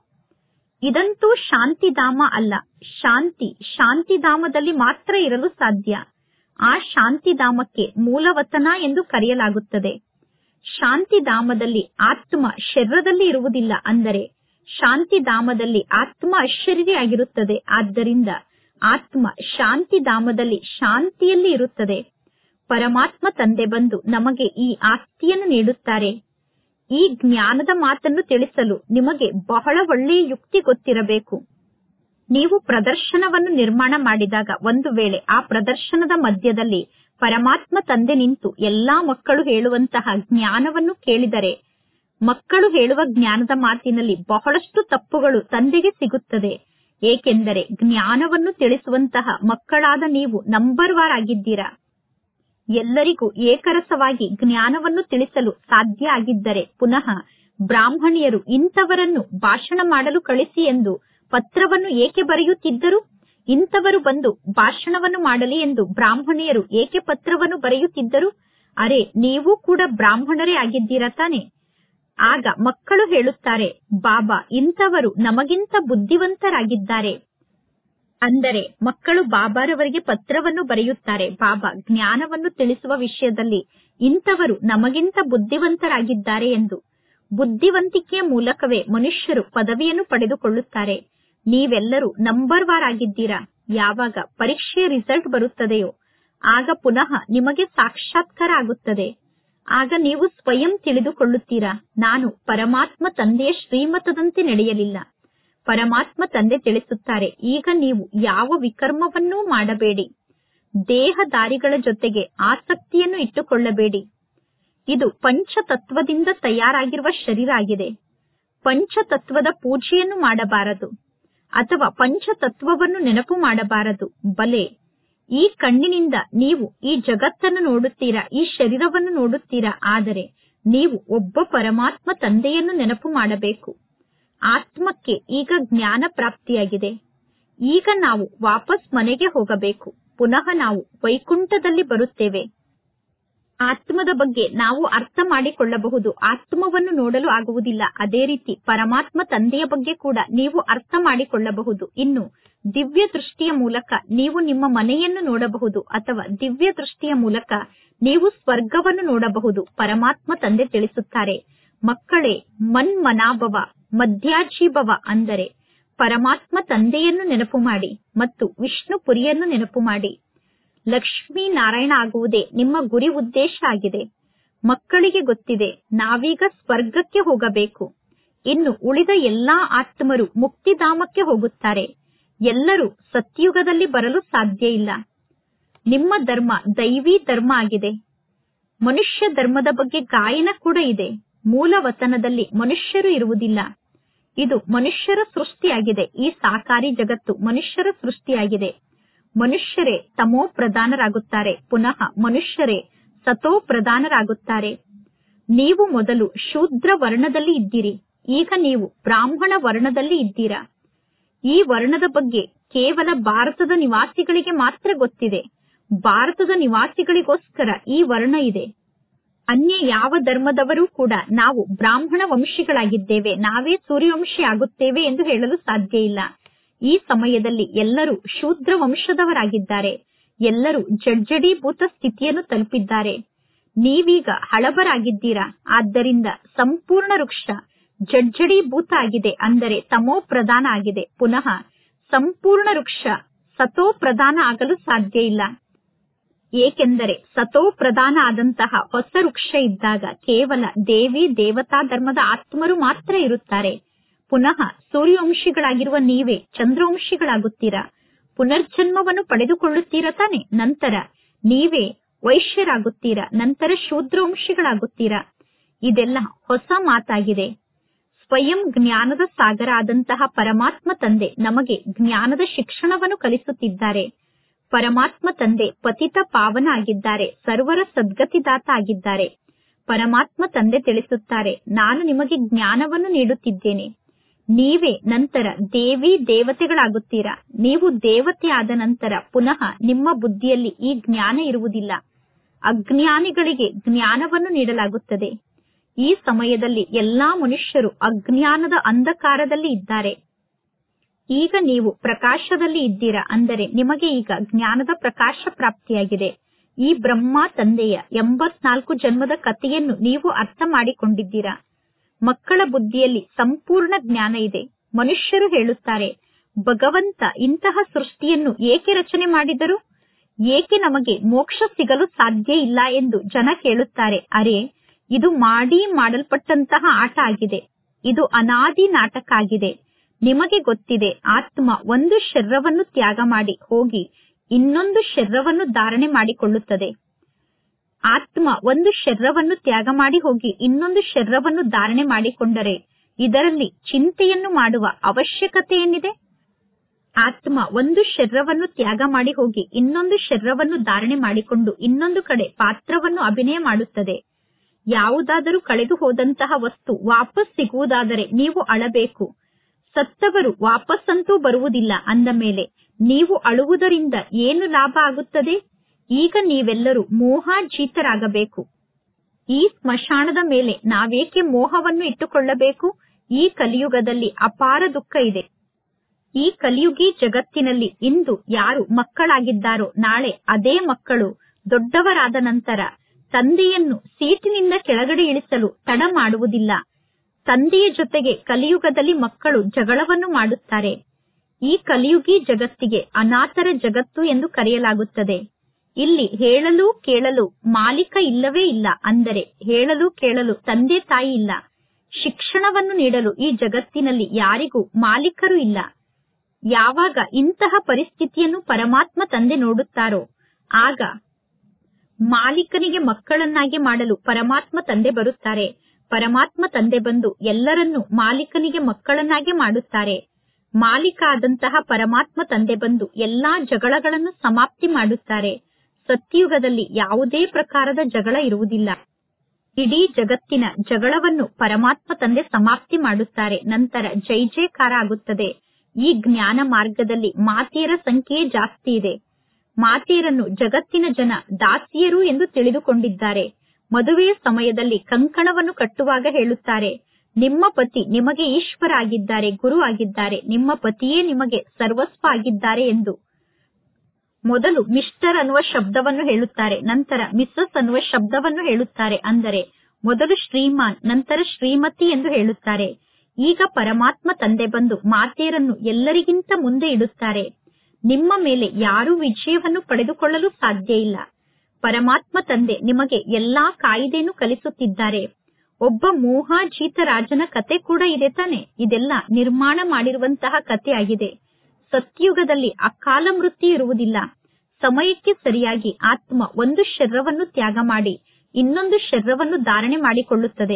ಇದಂತೂ ಶಾಂತಿಧಾಮ ಅಲ್ಲ ಶಾಂತಿ ಶಾಂತಿಧಾಮದಲ್ಲಿ ಮಾತ್ರ ಇರಲು ಸಾಧ್ಯ ಆ ಶಾಂತಿಧಾಮಕ್ಕೆ ಮೂಲವತನ ಎಂದು ಕರೆಯಲಾಗುತ್ತದೆ ಶಾಂತಿಧಾಮದಲ್ಲಿ ಆತ್ಮ ಶರೀರದಲ್ಲಿ ಇರುವುದಿಲ್ಲ ಅಂದರೆ ಶಾಂತಿಧಾಮದಲ್ಲಿ ಆತ್ಮ ಅಶರೀರಿಯಾಗಿರುತ್ತದೆ ಆದ್ದರಿಂದ ಆತ್ಮ ಶಾಂತಿಧಾಮದಲ್ಲಿ ಶಾಂತಿಯಲ್ಲಿ ಇರುತ್ತದೆ ಪರಮಾತ್ಮ ತಂದೆ ಬಂದು ನಮಗೆ ಈ ಆಸ್ತಿಯನ್ನು ನೀಡುತ್ತಾರೆ ಈ ಜ್ಞಾನದ ಮಾತನ್ನು ತಿಳಿಸಲು ನಿಮಗೆ ಬಹಳ ಒಳ್ಳೆಯ ಯುಕ್ತಿ ಗೊತ್ತಿರಬೇಕು ನೀವು ಪ್ರದರ್ಶನವನ್ನು ನಿರ್ಮಾಣ ಮಾಡಿದಾಗ ಒಂದು ವೇಳೆ ಆ ಪ್ರದರ್ಶನದ ಮಧ್ಯದಲ್ಲಿ ಪರಮಾತ್ಮ ತಂದೆ ನಿಂತು ಎಲ್ಲಾ ಮಕ್ಕಳು ಹೇಳುವಂತಹ ಜ್ಞಾನವನ್ನು ಕೇಳಿದರೆ ಮಕ್ಕಳು ಹೇಳುವ ಜ್ಞಾನದ ಮಾತಿನಲ್ಲಿ ಬಹಳಷ್ಟು ತಪ್ಪುಗಳು ತಂದೆಗೆ ಸಿಗುತ್ತದೆ ಏಕೆಂದರೆ ಜ್ಞಾನವನ್ನು ತಿಳಿಸುವಂತಹ ಮಕ್ಕಳಾದ ನೀವು ನಂಬರ್ ವಾರ್ ಆಗಿದ್ದೀರಾ ಎಲ್ಲರಿಗೂ ಏಕರಸವಾಗಿ ಜ್ಞಾನವನ್ನು ತಿಳಿಸಲು ಸಾಧ್ಯ ಆಗಿದ್ದರೆ ಪುನಃ ಬ್ರಾಹ್ಮಣಿಯರು ಇಂಥವರನ್ನು ಭಾಷಣ ಮಾಡಲು ಕಳಿಸಿ ಎಂದು ಪತ್ರವನ್ನು ಏಕೆ ಬರೆಯುತ್ತಿದ್ದರು ಇಂಥವರು ಬಂದು ಭಾಷಣವನ್ನು ಮಾಡಲಿ ಎಂದು ಬ್ರಾಹ್ಮಣಿಯರು ಏಕೆ ಪತ್ರವನ್ನು ಬರೆಯುತ್ತಿದ್ದರು ಅರೆ ನೀವು ಕೂಡ ಬ್ರಾಹ್ಮಣರೇ ಆಗಿದ್ದೀರಾ ತಾನೆ ಆಗ ಮಕ್ಕಳು ಹೇಳುತ್ತಾರೆ ಬಾಬಾ ಇಂಥವರು ನಮಗಿಂತ ಬುದ್ಧಿವಂತರಾಗಿದ್ದಾರೆ ಅಂದರೆ ಮಕ್ಕಳು ಬಾಬಾರವರಿಗೆ ಪತ್ರವನ್ನು ಬರೆಯುತ್ತಾರೆ ಬಾಬಾ ಜ್ಞಾನವನ್ನು ತಿಳಿಸುವ ವಿಷಯದಲ್ಲಿ ಇಂಥವರು ನಮಗಿಂತ ಬುದ್ಧಿವಂತರಾಗಿದ್ದಾರೆ ಎಂದು ಬುದ್ಧಿವಂತಿಕೆಯ ಮೂಲಕವೇ ಮನುಷ್ಯರು ಪದವಿಯನ್ನು ಪಡೆದುಕೊಳ್ಳುತ್ತಾರೆ ನೀವೆಲ್ಲರೂ ನಂಬರ್ ವಾರ್ ಆಗಿದ್ದೀರಾ ಯಾವಾಗ ಪರೀಕ್ಷೆಯ ರಿಸಲ್ಟ್ ಬರುತ್ತದೆಯೋ ಆಗ ಪುನಃ ನಿಮಗೆ ಸಾಕ್ಷಾತ್ಕಾರ ಆಗುತ್ತದೆ ಆಗ ನೀವು ಸ್ವಯಂ ತಿಳಿದುಕೊಳ್ಳುತ್ತೀರಾ ನಾನು ಪರಮಾತ್ಮ ತಂದೆಯ ಶ್ರೀಮತದಂತೆ ನಡೆಯಲಿಲ್ಲ ಪರಮಾತ್ಮ ತಂದೆ ತಿಳಿಸುತ್ತಾರೆ ಈಗ ನೀವು ಯಾವ ವಿಕರ್ಮವನ್ನೂ ಮಾಡಬೇಡಿ ದೇಹದಾರಿಗಳ ಜೊತೆಗೆ ಆಸಕ್ತಿಯನ್ನು ಇಟ್ಟುಕೊಳ್ಳಬೇಡಿ ಇದು ಪಂಚತತ್ವದಿಂದ ತಯಾರಾಗಿರುವ ಶರೀರ ಆಗಿದೆ ಪಂಚತತ್ವದ ಪೂಜೆಯನ್ನು ಮಾಡಬಾರದು ಅಥವಾ ಪಂಚತತ್ವವನ್ನು ನೆನಪು ಮಾಡಬಾರದು ಬಲೆ ಈ ಕಣ್ಣಿನಿಂದ ನೀವು ಈ ಜಗತ್ತನ್ನು ನೋಡುತ್ತೀರಾ ಈ ಶರೀರವನ್ನು ನೋಡುತ್ತೀರಾ ಆದರೆ ನೀವು ಒಬ್ಬ ಪರಮಾತ್ಮ ತಂದೆಯನ್ನು ನೆನಪು ಮಾಡಬೇಕು ಆತ್ಮಕ್ಕೆ ಈಗ ಜ್ಞಾನ ಪ್ರಾಪ್ತಿಯಾಗಿದೆ ಈಗ ನಾವು ವಾಪಸ್ ಮನೆಗೆ ಹೋಗಬೇಕು ಪುನಃ ನಾವು ವೈಕುಂಠದಲ್ಲಿ ಬರುತ್ತೇವೆ ಆತ್ಮದ ಬಗ್ಗೆ ನಾವು ಅರ್ಥ ಮಾಡಿಕೊಳ್ಳಬಹುದು ಆತ್ಮವನ್ನು ನೋಡಲು ಆಗುವುದಿಲ್ಲ ಅದೇ ರೀತಿ ಪರಮಾತ್ಮ ತಂದೆಯ ಬಗ್ಗೆ ಕೂಡ ನೀವು ಅರ್ಥ ಮಾಡಿಕೊಳ್ಳಬಹುದು ಇನ್ನು ದಿವ್ಯ ದೃಷ್ಟಿಯ ಮೂಲಕ ನೀವು ನಿಮ್ಮ ಮನೆಯನ್ನು ನೋಡಬಹುದು ಅಥವಾ ದಿವ್ಯ ದೃಷ್ಟಿಯ ಮೂಲಕ ನೀವು ಸ್ವರ್ಗವನ್ನು ನೋಡಬಹುದು ಪರಮಾತ್ಮ ತಂದೆ ತಿಳಿಸುತ್ತಾರೆ ಮಕ್ಕಳೇ ಮನ್ಮನಾಭವ ಮಧ್ಯಾಜೀಭವ ಅಂದರೆ ಪರಮಾತ್ಮ ತಂದೆಯನ್ನು ನೆನಪು ಮಾಡಿ ಮತ್ತು ವಿಷ್ಣುಪುರಿಯನ್ನು ನೆನಪು ಮಾಡಿ ಲಕ್ಷ್ಮೀ ನಾರಾಯಣ ಆಗುವುದೇ ನಿಮ್ಮ ಗುರಿ ಉದ್ದೇಶ ಆಗಿದೆ ಮಕ್ಕಳಿಗೆ ಗೊತ್ತಿದೆ ನಾವೀಗ ಸ್ವರ್ಗಕ್ಕೆ ಹೋಗಬೇಕು ಇನ್ನು ಉಳಿದ ಎಲ್ಲಾ ಆತ್ಮರು ಮುಕ್ತಿಧಾಮಕ್ಕೆ ಹೋಗುತ್ತಾರೆ ಎಲ್ಲರೂ ಸತ್ಯುಗದಲ್ಲಿ ಬರಲು ಸಾಧ್ಯ ಇಲ್ಲ ನಿಮ್ಮ ಧರ್ಮ ದೈವಿ ಧರ್ಮ ಆಗಿದೆ ಮನುಷ್ಯ ಧರ್ಮದ ಬಗ್ಗೆ ಗಾಯನ ಕೂಡ ಇದೆ ಮೂಲ ವತನದಲ್ಲಿ ಮನುಷ್ಯರು ಇರುವುದಿಲ್ಲ ಇದು ಮನುಷ್ಯರ ಸೃಷ್ಟಿಯಾಗಿದೆ ಈ ಸಾಕಾರಿ ಜಗತ್ತು ಮನುಷ್ಯರ ಸೃಷ್ಟಿಯಾಗಿದೆ ಮನುಷ್ಯರೇ ತಮೋ ಪ್ರಧಾನರಾಗುತ್ತಾರೆ ಪುನಃ ಮನುಷ್ಯರೇ ಸತೋ ಪ್ರಧಾನರಾಗುತ್ತಾರೆ ನೀವು ಮೊದಲು ಶೂದ್ರ ವರ್ಣದಲ್ಲಿ ಇದ್ದೀರಿ ಈಗ ನೀವು ಬ್ರಾಹ್ಮಣ ವರ್ಣದಲ್ಲಿ ಇದ್ದೀರಾ ಈ ವರ್ಣದ ಬಗ್ಗೆ ಕೇವಲ ಭಾರತದ ನಿವಾಸಿಗಳಿಗೆ ಮಾತ್ರ ಗೊತ್ತಿದೆ ಭಾರತದ ನಿವಾಸಿಗಳಿಗೋಸ್ಕರ ಈ ವರ್ಣ ಇದೆ ಅನ್ಯ ಯಾವ ಧರ್ಮದವರೂ ಕೂಡ ನಾವು ಬ್ರಾಹ್ಮಣ ವಂಶಿಗಳಾಗಿದ್ದೇವೆ ನಾವೇ ಸೂರ್ಯವಂಶಿ ಆಗುತ್ತೇವೆ ಎಂದು ಹೇಳಲು ಸಾಧ್ಯ ಇಲ್ಲ ಈ ಸಮಯದಲ್ಲಿ ಎಲ್ಲರೂ ಶೂದ್ರ ವಂಶದವರಾಗಿದ್ದಾರೆ ಎಲ್ಲರೂ ಜಡ್ಜಡೀಭೂತ ಸ್ಥಿತಿಯನ್ನು ತಲುಪಿದ್ದಾರೆ ನೀವೀಗ ಹಳಬರಾಗಿದ್ದೀರಾ ಆದ್ದರಿಂದ ಸಂಪೂರ್ಣ ವೃಕ್ಷ ಜಡ್ಜಡೀಭೂತ ಆಗಿದೆ ಅಂದರೆ ತಮೋ ಪ್ರಧಾನ ಆಗಿದೆ ಪುನಃ ಸಂಪೂರ್ಣ ವೃಕ್ಷ ಸತೋ ಪ್ರಧಾನ ಆಗಲು ಸಾಧ್ಯ ಇಲ್ಲ ಏಕೆಂದರೆ ಸತೋ ಪ್ರಧಾನ ಆದಂತಹ ಹೊಸ ವೃಕ್ಷ ಇದ್ದಾಗ ಕೇವಲ ದೇವಿ ದೇವತಾ ಧರ್ಮದ ಆತ್ಮರು ಮಾತ್ರ ಇರುತ್ತಾರೆ ಪುನಃ ಸೂರ್ಯವಂಶಿಗಳಾಗಿರುವ ನೀವೇ ಚಂದ್ರವಂಶಿಗಳಾಗುತ್ತೀರಾ ಪುನರ್ಜನ್ಮವನ್ನು ಪಡೆದುಕೊಳ್ಳುತ್ತೀರಾ ತಾನೆ ನಂತರ ನೀವೇ ವೈಶ್ಯರಾಗುತ್ತೀರಾ ನಂತರ ಶೂದ್ರವಂಶಿಗಳಾಗುತ್ತೀರಾ ಇದೆಲ್ಲ ಹೊಸ ಮಾತಾಗಿದೆ ಸ್ವಯಂ ಜ್ಞಾನದ ಸಾಗರ ಆದಂತಹ ಪರಮಾತ್ಮ ತಂದೆ ನಮಗೆ ಜ್ಞಾನದ ಶಿಕ್ಷಣವನ್ನು ಕಲಿಸುತ್ತಿದ್ದಾರೆ ಪರಮಾತ್ಮ ತಂದೆ ಪತಿತ ಪಾವನ ಆಗಿದ್ದಾರೆ ಸರ್ವರ ಸದ್ಗತಿದಾತ ಆಗಿದ್ದಾರೆ ಪರಮಾತ್ಮ ತಂದೆ ತಿಳಿಸುತ್ತಾರೆ ನಾನು ನಿಮಗೆ ಜ್ಞಾನವನ್ನು ನೀಡುತ್ತಿದ್ದೇನೆ ನೀವೇ ನಂತರ ದೇವಿ ದೇವತೆಗಳಾಗುತ್ತೀರಾ ನೀವು ದೇವತೆ ಆದ ನಂತರ ಪುನಃ ನಿಮ್ಮ ಬುದ್ಧಿಯಲ್ಲಿ ಈ ಜ್ಞಾನ ಇರುವುದಿಲ್ಲ ಅಜ್ಞಾನಿಗಳಿಗೆ ಜ್ಞಾನವನ್ನು ನೀಡಲಾಗುತ್ತದೆ ಈ ಸಮಯದಲ್ಲಿ ಎಲ್ಲಾ ಮನುಷ್ಯರು ಅಜ್ಞಾನದ ಅಂಧಕಾರದಲ್ಲಿ ಇದ್ದಾರೆ ಈಗ ನೀವು ಪ್ರಕಾಶದಲ್ಲಿ ಇದ್ದೀರಾ ಅಂದರೆ ನಿಮಗೆ ಈಗ ಜ್ಞಾನದ ಪ್ರಕಾಶ ಪ್ರಾಪ್ತಿಯಾಗಿದೆ ಈ ಬ್ರಹ್ಮ ತಂದೆಯ ಎಂಬತ್ನಾಲ್ಕು ಜನ್ಮದ ಕಥೆಯನ್ನು ನೀವು ಅರ್ಥ ಮಾಡಿಕೊಂಡಿದ್ದೀರಾ ಮಕ್ಕಳ ಬುದ್ಧಿಯಲ್ಲಿ ಸಂಪೂರ್ಣ ಜ್ಞಾನ ಇದೆ ಮನುಷ್ಯರು ಹೇಳುತ್ತಾರೆ ಭಗವಂತ ಇಂತಹ ಸೃಷ್ಟಿಯನ್ನು ಏಕೆ ರಚನೆ ಮಾಡಿದರು ಏಕೆ ನಮಗೆ ಮೋಕ್ಷ ಸಿಗಲು ಸಾಧ್ಯ ಇಲ್ಲ ಎಂದು ಜನ ಕೇಳುತ್ತಾರೆ ಅರೆ ಇದು ಮಾಡಿ ಮಾಡಲ್ಪಟ್ಟಂತಹ ಆಟ ಆಗಿದೆ ಇದು ಅನಾದಿ ನಾಟಕ ಆಗಿದೆ ನಿಮಗೆ ಗೊತ್ತಿದೆ ಆತ್ಮ ಒಂದು ಶರೀರವನ್ನು ತ್ಯಾಗ ಮಾಡಿ ಹೋಗಿ ಇನ್ನೊಂದು ಶರೀರವನ್ನು ಧಾರಣೆ ಮಾಡಿಕೊಳ್ಳುತ್ತದೆ ಆತ್ಮ ಒಂದು ಶರೀರವನ್ನು ತ್ಯಾಗ ಮಾಡಿ ಹೋಗಿ ಇನ್ನೊಂದು ಶರೀರವನ್ನು ಧಾರಣೆ ಮಾಡಿಕೊಂಡರೆ ಇದರಲ್ಲಿ ಚಿಂತೆಯನ್ನು ಮಾಡುವ ಅವಶ್ಯಕತೆ ಏನಿದೆ ಆತ್ಮ ಒಂದು ಶರೀರವನ್ನು ತ್ಯಾಗ ಮಾಡಿ ಹೋಗಿ ಇನ್ನೊಂದು ಶರೀರವನ್ನು ಧಾರಣೆ ಮಾಡಿಕೊಂಡು ಇನ್ನೊಂದು ಕಡೆ ಪಾತ್ರವನ್ನು ಅಭಿನಯ ಮಾಡುತ್ತದೆ ಯಾವುದಾದರೂ ಕಳೆದು ಹೋದಂತಹ ವಸ್ತು ವಾಪಸ್ ಸಿಗುವುದಾದರೆ ನೀವು ಅಳಬೇಕು ಸತ್ತವರು ವಾಪಸ್ಸಂತೂ ಬರುವುದಿಲ್ಲ ಅಂದ ಮೇಲೆ ನೀವು ಅಳುವುದರಿಂದ ಏನು ಲಾಭ ಆಗುತ್ತದೆ ಈಗ ನೀವೆಲ್ಲರೂ ಮೋಹಾಜೀತರಾಗಬೇಕು ಈ ಸ್ಮಶಾನದ ಮೇಲೆ ನಾವೇಕೆ ಮೋಹವನ್ನು ಇಟ್ಟುಕೊಳ್ಳಬೇಕು ಈ ಕಲಿಯುಗದಲ್ಲಿ ಅಪಾರ ದುಃಖ ಇದೆ ಈ ಕಲಿಯುಗಿ ಜಗತ್ತಿನಲ್ಲಿ ಇಂದು ಯಾರು ಮಕ್ಕಳಾಗಿದ್ದಾರೋ ನಾಳೆ ಅದೇ ಮಕ್ಕಳು ದೊಡ್ಡವರಾದ ನಂತರ ತಂದೆಯನ್ನು ಸೀಟಿನಿಂದ ಕೆಳಗಡೆ ಇಳಿಸಲು ತಡ ಮಾಡುವುದಿಲ್ಲ ತಂದೆಯ ಜೊತೆಗೆ ಕಲಿಯುಗದಲ್ಲಿ ಮಕ್ಕಳು ಜಗಳವನ್ನು ಮಾಡುತ್ತಾರೆ ಈ ಕಲಿಯುಗಿ ಜಗತ್ತಿಗೆ ಅನಾಥರ ಜಗತ್ತು ಎಂದು ಕರೆಯಲಾಗುತ್ತದೆ ಇಲ್ಲಿ ಹೇಳಲು ಕೇಳಲು ಮಾಲೀಕ ಇಲ್ಲವೇ ಇಲ್ಲ ಅಂದರೆ ಹೇಳಲು ಕೇಳಲು ತಂದೆ ತಾಯಿ ಇಲ್ಲ ಶಿಕ್ಷಣವನ್ನು ನೀಡಲು ಈ ಜಗತ್ತಿನಲ್ಲಿ ಯಾರಿಗೂ ಮಾಲೀಕರು ಇಲ್ಲ ಯಾವಾಗ ಇಂತಹ ಪರಿಸ್ಥಿತಿಯನ್ನು ಪರಮಾತ್ಮ ತಂದೆ ನೋಡುತ್ತಾರೋ ಆಗ ಮಾಲೀಕನಿಗೆ ಮಕ್ಕಳನ್ನಾಗಿ ಮಾಡಲು ಪರಮಾತ್ಮ ತಂದೆ ಬರುತ್ತಾರೆ ಪರಮಾತ್ಮ ತಂದೆ ಬಂದು ಎಲ್ಲರನ್ನೂ ಮಾಲೀಕನಿಗೆ ಮಕ್ಕಳನ್ನಾಗಿ ಮಾಡುತ್ತಾರೆ ಮಾಲೀಕ ಆದಂತಹ ಪರಮಾತ್ಮ ತಂದೆ ಬಂದು ಎಲ್ಲಾ ಜಗಳಗಳನ್ನು ಸಮಾಪ್ತಿ ಮಾಡುತ್ತಾರೆ ಸತ್ಯುಗದಲ್ಲಿ ಯಾವುದೇ ಪ್ರಕಾರದ ಜಗಳ ಇರುವುದಿಲ್ಲ ಇಡೀ ಜಗತ್ತಿನ ಜಗಳವನ್ನು ಪರಮಾತ್ಮ ತಂದೆ ಸಮಾಪ್ತಿ ಮಾಡುತ್ತಾರೆ ನಂತರ ಜೈ ಜೈಕಾರ ಆಗುತ್ತದೆ ಈ ಜ್ಞಾನ ಮಾರ್ಗದಲ್ಲಿ ಮಾತೆಯರ ಸಂಖ್ಯೆ ಜಾಸ್ತಿ ಇದೆ ಮಾತೆಯರನ್ನು ಜಗತ್ತಿನ ಜನ ದಾಸಿಯರು ಎಂದು ತಿಳಿದುಕೊಂಡಿದ್ದಾರೆ ಮದುವೆಯ ಸಮಯದಲ್ಲಿ ಕಂಕಣವನ್ನು ಕಟ್ಟುವಾಗ ಹೇಳುತ್ತಾರೆ ನಿಮ್ಮ ಪತಿ ನಿಮಗೆ ಈಶ್ವರ ಆಗಿದ್ದಾರೆ ಗುರು ಆಗಿದ್ದಾರೆ ನಿಮ್ಮ ಪತಿಯೇ ನಿಮಗೆ ಸರ್ವಸ್ವ ಆಗಿದ್ದಾರೆ ಎಂದು ಮೊದಲು ಮಿಸ್ಟರ್ ಅನ್ನುವ ಶಬ್ದವನ್ನು ಹೇಳುತ್ತಾರೆ ನಂತರ ಮಿಸ್ಸಸ್ ಅನ್ನುವ ಶಬ್ದವನ್ನು ಹೇಳುತ್ತಾರೆ ಅಂದರೆ ಮೊದಲು ಶ್ರೀಮಾನ್ ನಂತರ ಶ್ರೀಮತಿ ಎಂದು ಹೇಳುತ್ತಾರೆ ಈಗ ಪರಮಾತ್ಮ ತಂದೆ ಬಂದು ಮಾತೆಯರನ್ನು ಎಲ್ಲರಿಗಿಂತ ಮುಂದೆ ಇಡುತ್ತಾರೆ ನಿಮ್ಮ ಮೇಲೆ ಯಾರೂ ವಿಜಯವನ್ನು ಪಡೆದುಕೊಳ್ಳಲು ಸಾಧ್ಯ ಇಲ್ಲ ಪರಮಾತ್ಮ ತಂದೆ ನಿಮಗೆ ಎಲ್ಲಾ ಕಾಯಿದೆಯನ್ನು ಕಲಿಸುತ್ತಿದ್ದಾರೆ ಒಬ್ಬ ಮೋಹಾಜೀತ ರಾಜನ ಕತೆ ಕೂಡ ಇದೆ ತಾನೆ ಇದೆಲ್ಲ ನಿರ್ಮಾಣ ಮಾಡಿರುವಂತಹ ಕತೆ ಆಗಿದೆ ಸತ್ಯುಗದಲ್ಲಿ ಅಕಾಲ ಮೃತ್ಯು ಇರುವುದಿಲ್ಲ ಸಮಯಕ್ಕೆ ಸರಿಯಾಗಿ ಆತ್ಮ ಒಂದು ಶರೀರವನ್ನು ತ್ಯಾಗ ಮಾಡಿ ಇನ್ನೊಂದು ಶರೀರವನ್ನು ಧಾರಣೆ ಮಾಡಿಕೊಳ್ಳುತ್ತದೆ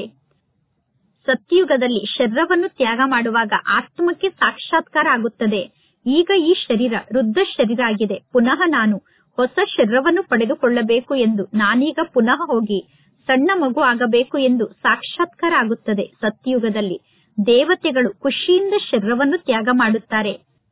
ಸತ್ಯುಗದಲ್ಲಿ ಶರೀರವನ್ನು ತ್ಯಾಗ ಮಾಡುವಾಗ ಆತ್ಮಕ್ಕೆ ಸಾಕ್ಷಾತ್ಕಾರ ಆಗುತ್ತದೆ ಈಗ ಈ ಶರೀರ ವೃದ್ಧ ಶರೀರ ಆಗಿದೆ ಪುನಃ ನಾನು ಹೊಸ ಶರೀರವನ್ನು ಪಡೆದುಕೊಳ್ಳಬೇಕು ಎಂದು ನಾನೀಗ ಪುನಃ ಹೋಗಿ ಸಣ್ಣ ಮಗು ಆಗಬೇಕು ಎಂದು ಸಾಕ್ಷಾತ್ಕಾರ ಆಗುತ್ತದೆ ಸತ್ಯುಗದಲ್ಲಿ ದೇವತೆಗಳು ಖುಷಿಯಿಂದ ಶರೀರವನ್ನು ತ್ಯಾಗ ಮಾಡುತ್ತಾರೆ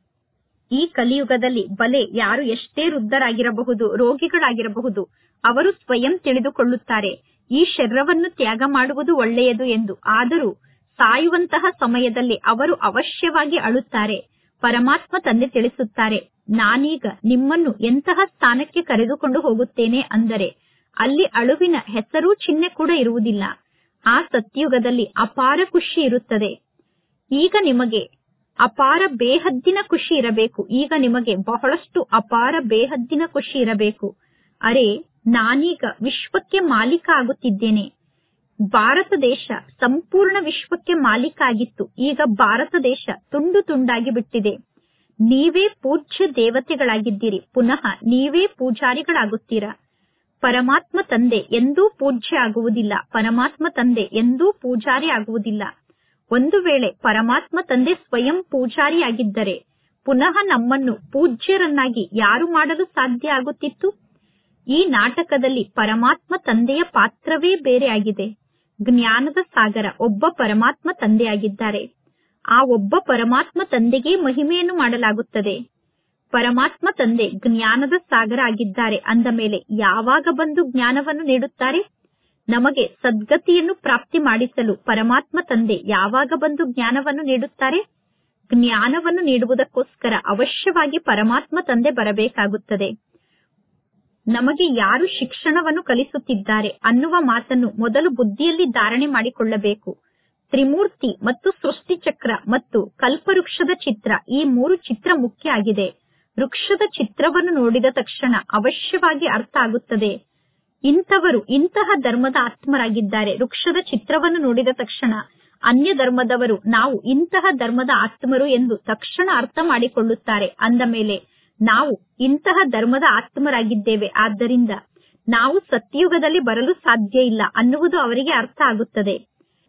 ಈ ಕಲಿಯುಗದಲ್ಲಿ ಬಲೆ ಯಾರು ಎಷ್ಟೇ ವೃದ್ಧರಾಗಿರಬಹುದು ರೋಗಿಗಳಾಗಿರಬಹುದು ಅವರು ಸ್ವಯಂ ತಿಳಿದುಕೊಳ್ಳುತ್ತಾರೆ ಈ ಶರೀರವನ್ನು ತ್ಯಾಗ ಮಾಡುವುದು ಒಳ್ಳೆಯದು ಎಂದು ಆದರೂ ಸಾಯುವಂತಹ ಸಮಯದಲ್ಲಿ ಅವರು ಅವಶ್ಯವಾಗಿ ಅಳುತ್ತಾರೆ ಪರಮಾತ್ಮ ತಂದೆ ತಿಳಿಸುತ್ತಾರೆ ನಾನೀಗ ನಿಮ್ಮನ್ನು ಎಂತಹ ಸ್ಥಾನಕ್ಕೆ ಕರೆದುಕೊಂಡು ಹೋಗುತ್ತೇನೆ ಅಂದರೆ ಅಲ್ಲಿ ಅಳುವಿನ ಹೆಸರು ಚಿಹ್ನೆ ಕೂಡ ಇರುವುದಿಲ್ಲ ಆ ಸತ್ಯುಗದಲ್ಲಿ ಅಪಾರ ಖುಷಿ ಇರುತ್ತದೆ ಈಗ ನಿಮಗೆ ಅಪಾರ ಬೇಹದ್ದಿನ ಖುಷಿ ಇರಬೇಕು ಈಗ ನಿಮಗೆ ಬಹಳಷ್ಟು ಅಪಾರ ಬೇಹದ್ದಿನ ಖುಷಿ ಇರಬೇಕು ಅರೆ ನಾನೀಗ ವಿಶ್ವಕ್ಕೆ ಮಾಲೀಕ ಆಗುತ್ತಿದ್ದೇನೆ ಭಾರತ ದೇಶ ಸಂಪೂರ್ಣ ವಿಶ್ವಕ್ಕೆ ಮಾಲೀಕ ಆಗಿತ್ತು ಈಗ ಭಾರತ ದೇಶ ತುಂಡು ತುಂಡಾಗಿ ಬಿಟ್ಟಿದೆ ನೀವೇ ಪೂಜ್ಯ ದೇವತೆಗಳಾಗಿದ್ದೀರಿ ಪುನಃ ನೀವೇ ಪೂಜಾರಿಗಳಾಗುತ್ತೀರಾ ಪರಮಾತ್ಮ ತಂದೆ ಎಂದೂ ಪೂಜ್ಯ ಆಗುವುದಿಲ್ಲ ಪರಮಾತ್ಮ ತಂದೆ ಎಂದೂ ಪೂಜಾರಿ ಆಗುವುದಿಲ್ಲ ಒಂದು ವೇಳೆ ಪರಮಾತ್ಮ ತಂದೆ ಸ್ವಯಂ ಪೂಜಾರಿಯಾಗಿದ್ದರೆ ಪುನಃ ನಮ್ಮನ್ನು ಪೂಜ್ಯರನ್ನಾಗಿ ಯಾರು ಮಾಡಲು ಸಾಧ್ಯ ಆಗುತ್ತಿತ್ತು ಈ ನಾಟಕದಲ್ಲಿ ಪರಮಾತ್ಮ ತಂದೆಯ ಪಾತ್ರವೇ ಬೇರೆ ಆಗಿದೆ ಜ್ಞಾನದ ಸಾಗರ ಒಬ್ಬ ಪರಮಾತ್ಮ ತಂದೆಯಾಗಿದ್ದಾರೆ ಆ ಒಬ್ಬ ಪರಮಾತ್ಮ ತಂದೆಗೆ ಮಹಿಮೆಯನ್ನು ಮಾಡಲಾಗುತ್ತದೆ ಪರಮಾತ್ಮ ತಂದೆ ಜ್ಞಾನದ ಸಾಗರ ಆಗಿದ್ದಾರೆ ಅಂದ ಮೇಲೆ ಯಾವಾಗ ಬಂದು ಜ್ಞಾನವನ್ನು ನೀಡುತ್ತಾರೆ ನಮಗೆ ಸದ್ಗತಿಯನ್ನು ಪ್ರಾಪ್ತಿ ಮಾಡಿಸಲು ಪರಮಾತ್ಮ ತಂದೆ ಯಾವಾಗ ಬಂದು ಜ್ಞಾನವನ್ನು ನೀಡುತ್ತಾರೆ ಜ್ಞಾನವನ್ನು ನೀಡುವುದಕ್ಕೋಸ್ಕರ ಅವಶ್ಯವಾಗಿ ಪರಮಾತ್ಮ ತಂದೆ ಬರಬೇಕಾಗುತ್ತದೆ ನಮಗೆ ಯಾರು ಶಿಕ್ಷಣವನ್ನು ಕಲಿಸುತ್ತಿದ್ದಾರೆ ಅನ್ನುವ ಮಾತನ್ನು ಮೊದಲು ಬುದ್ಧಿಯಲ್ಲಿ ಧಾರಣೆ ಮಾಡಿಕೊಳ್ಳಬೇಕು ತ್ರಿಮೂರ್ತಿ ಮತ್ತು ಸೃಷ್ಟಿ ಚಕ್ರ ಮತ್ತು ಕಲ್ಪವೃಕ್ಷದ ಚಿತ್ರ ಈ ಮೂರು ಚಿತ್ರ ಮುಖ್ಯ ಆಗಿದೆ ವೃಕ್ಷದ ಚಿತ್ರವನ್ನು ನೋಡಿದ ತಕ್ಷಣ ಅವಶ್ಯವಾಗಿ ಅರ್ಥ ಆಗುತ್ತದೆ ಇಂಥವರು ಇಂತಹ ಧರ್ಮದ ಆತ್ಮರಾಗಿದ್ದಾರೆ ವೃಕ್ಷದ ಚಿತ್ರವನ್ನು ನೋಡಿದ ತಕ್ಷಣ ಅನ್ಯ ಧರ್ಮದವರು ನಾವು ಇಂತಹ ಧರ್ಮದ ಆತ್ಮರು ಎಂದು ತಕ್ಷಣ ಅರ್ಥ ಮಾಡಿಕೊಳ್ಳುತ್ತಾರೆ ಅಂದ ಮೇಲೆ ನಾವು ಇಂತಹ ಧರ್ಮದ ಆತ್ಮರಾಗಿದ್ದೇವೆ ಆದ್ದರಿಂದ ನಾವು ಸತ್ಯಯುಗದಲ್ಲಿ ಬರಲು ಸಾಧ್ಯ ಇಲ್ಲ ಅನ್ನುವುದು ಅವರಿಗೆ ಅರ್ಥ ಆಗುತ್ತದೆ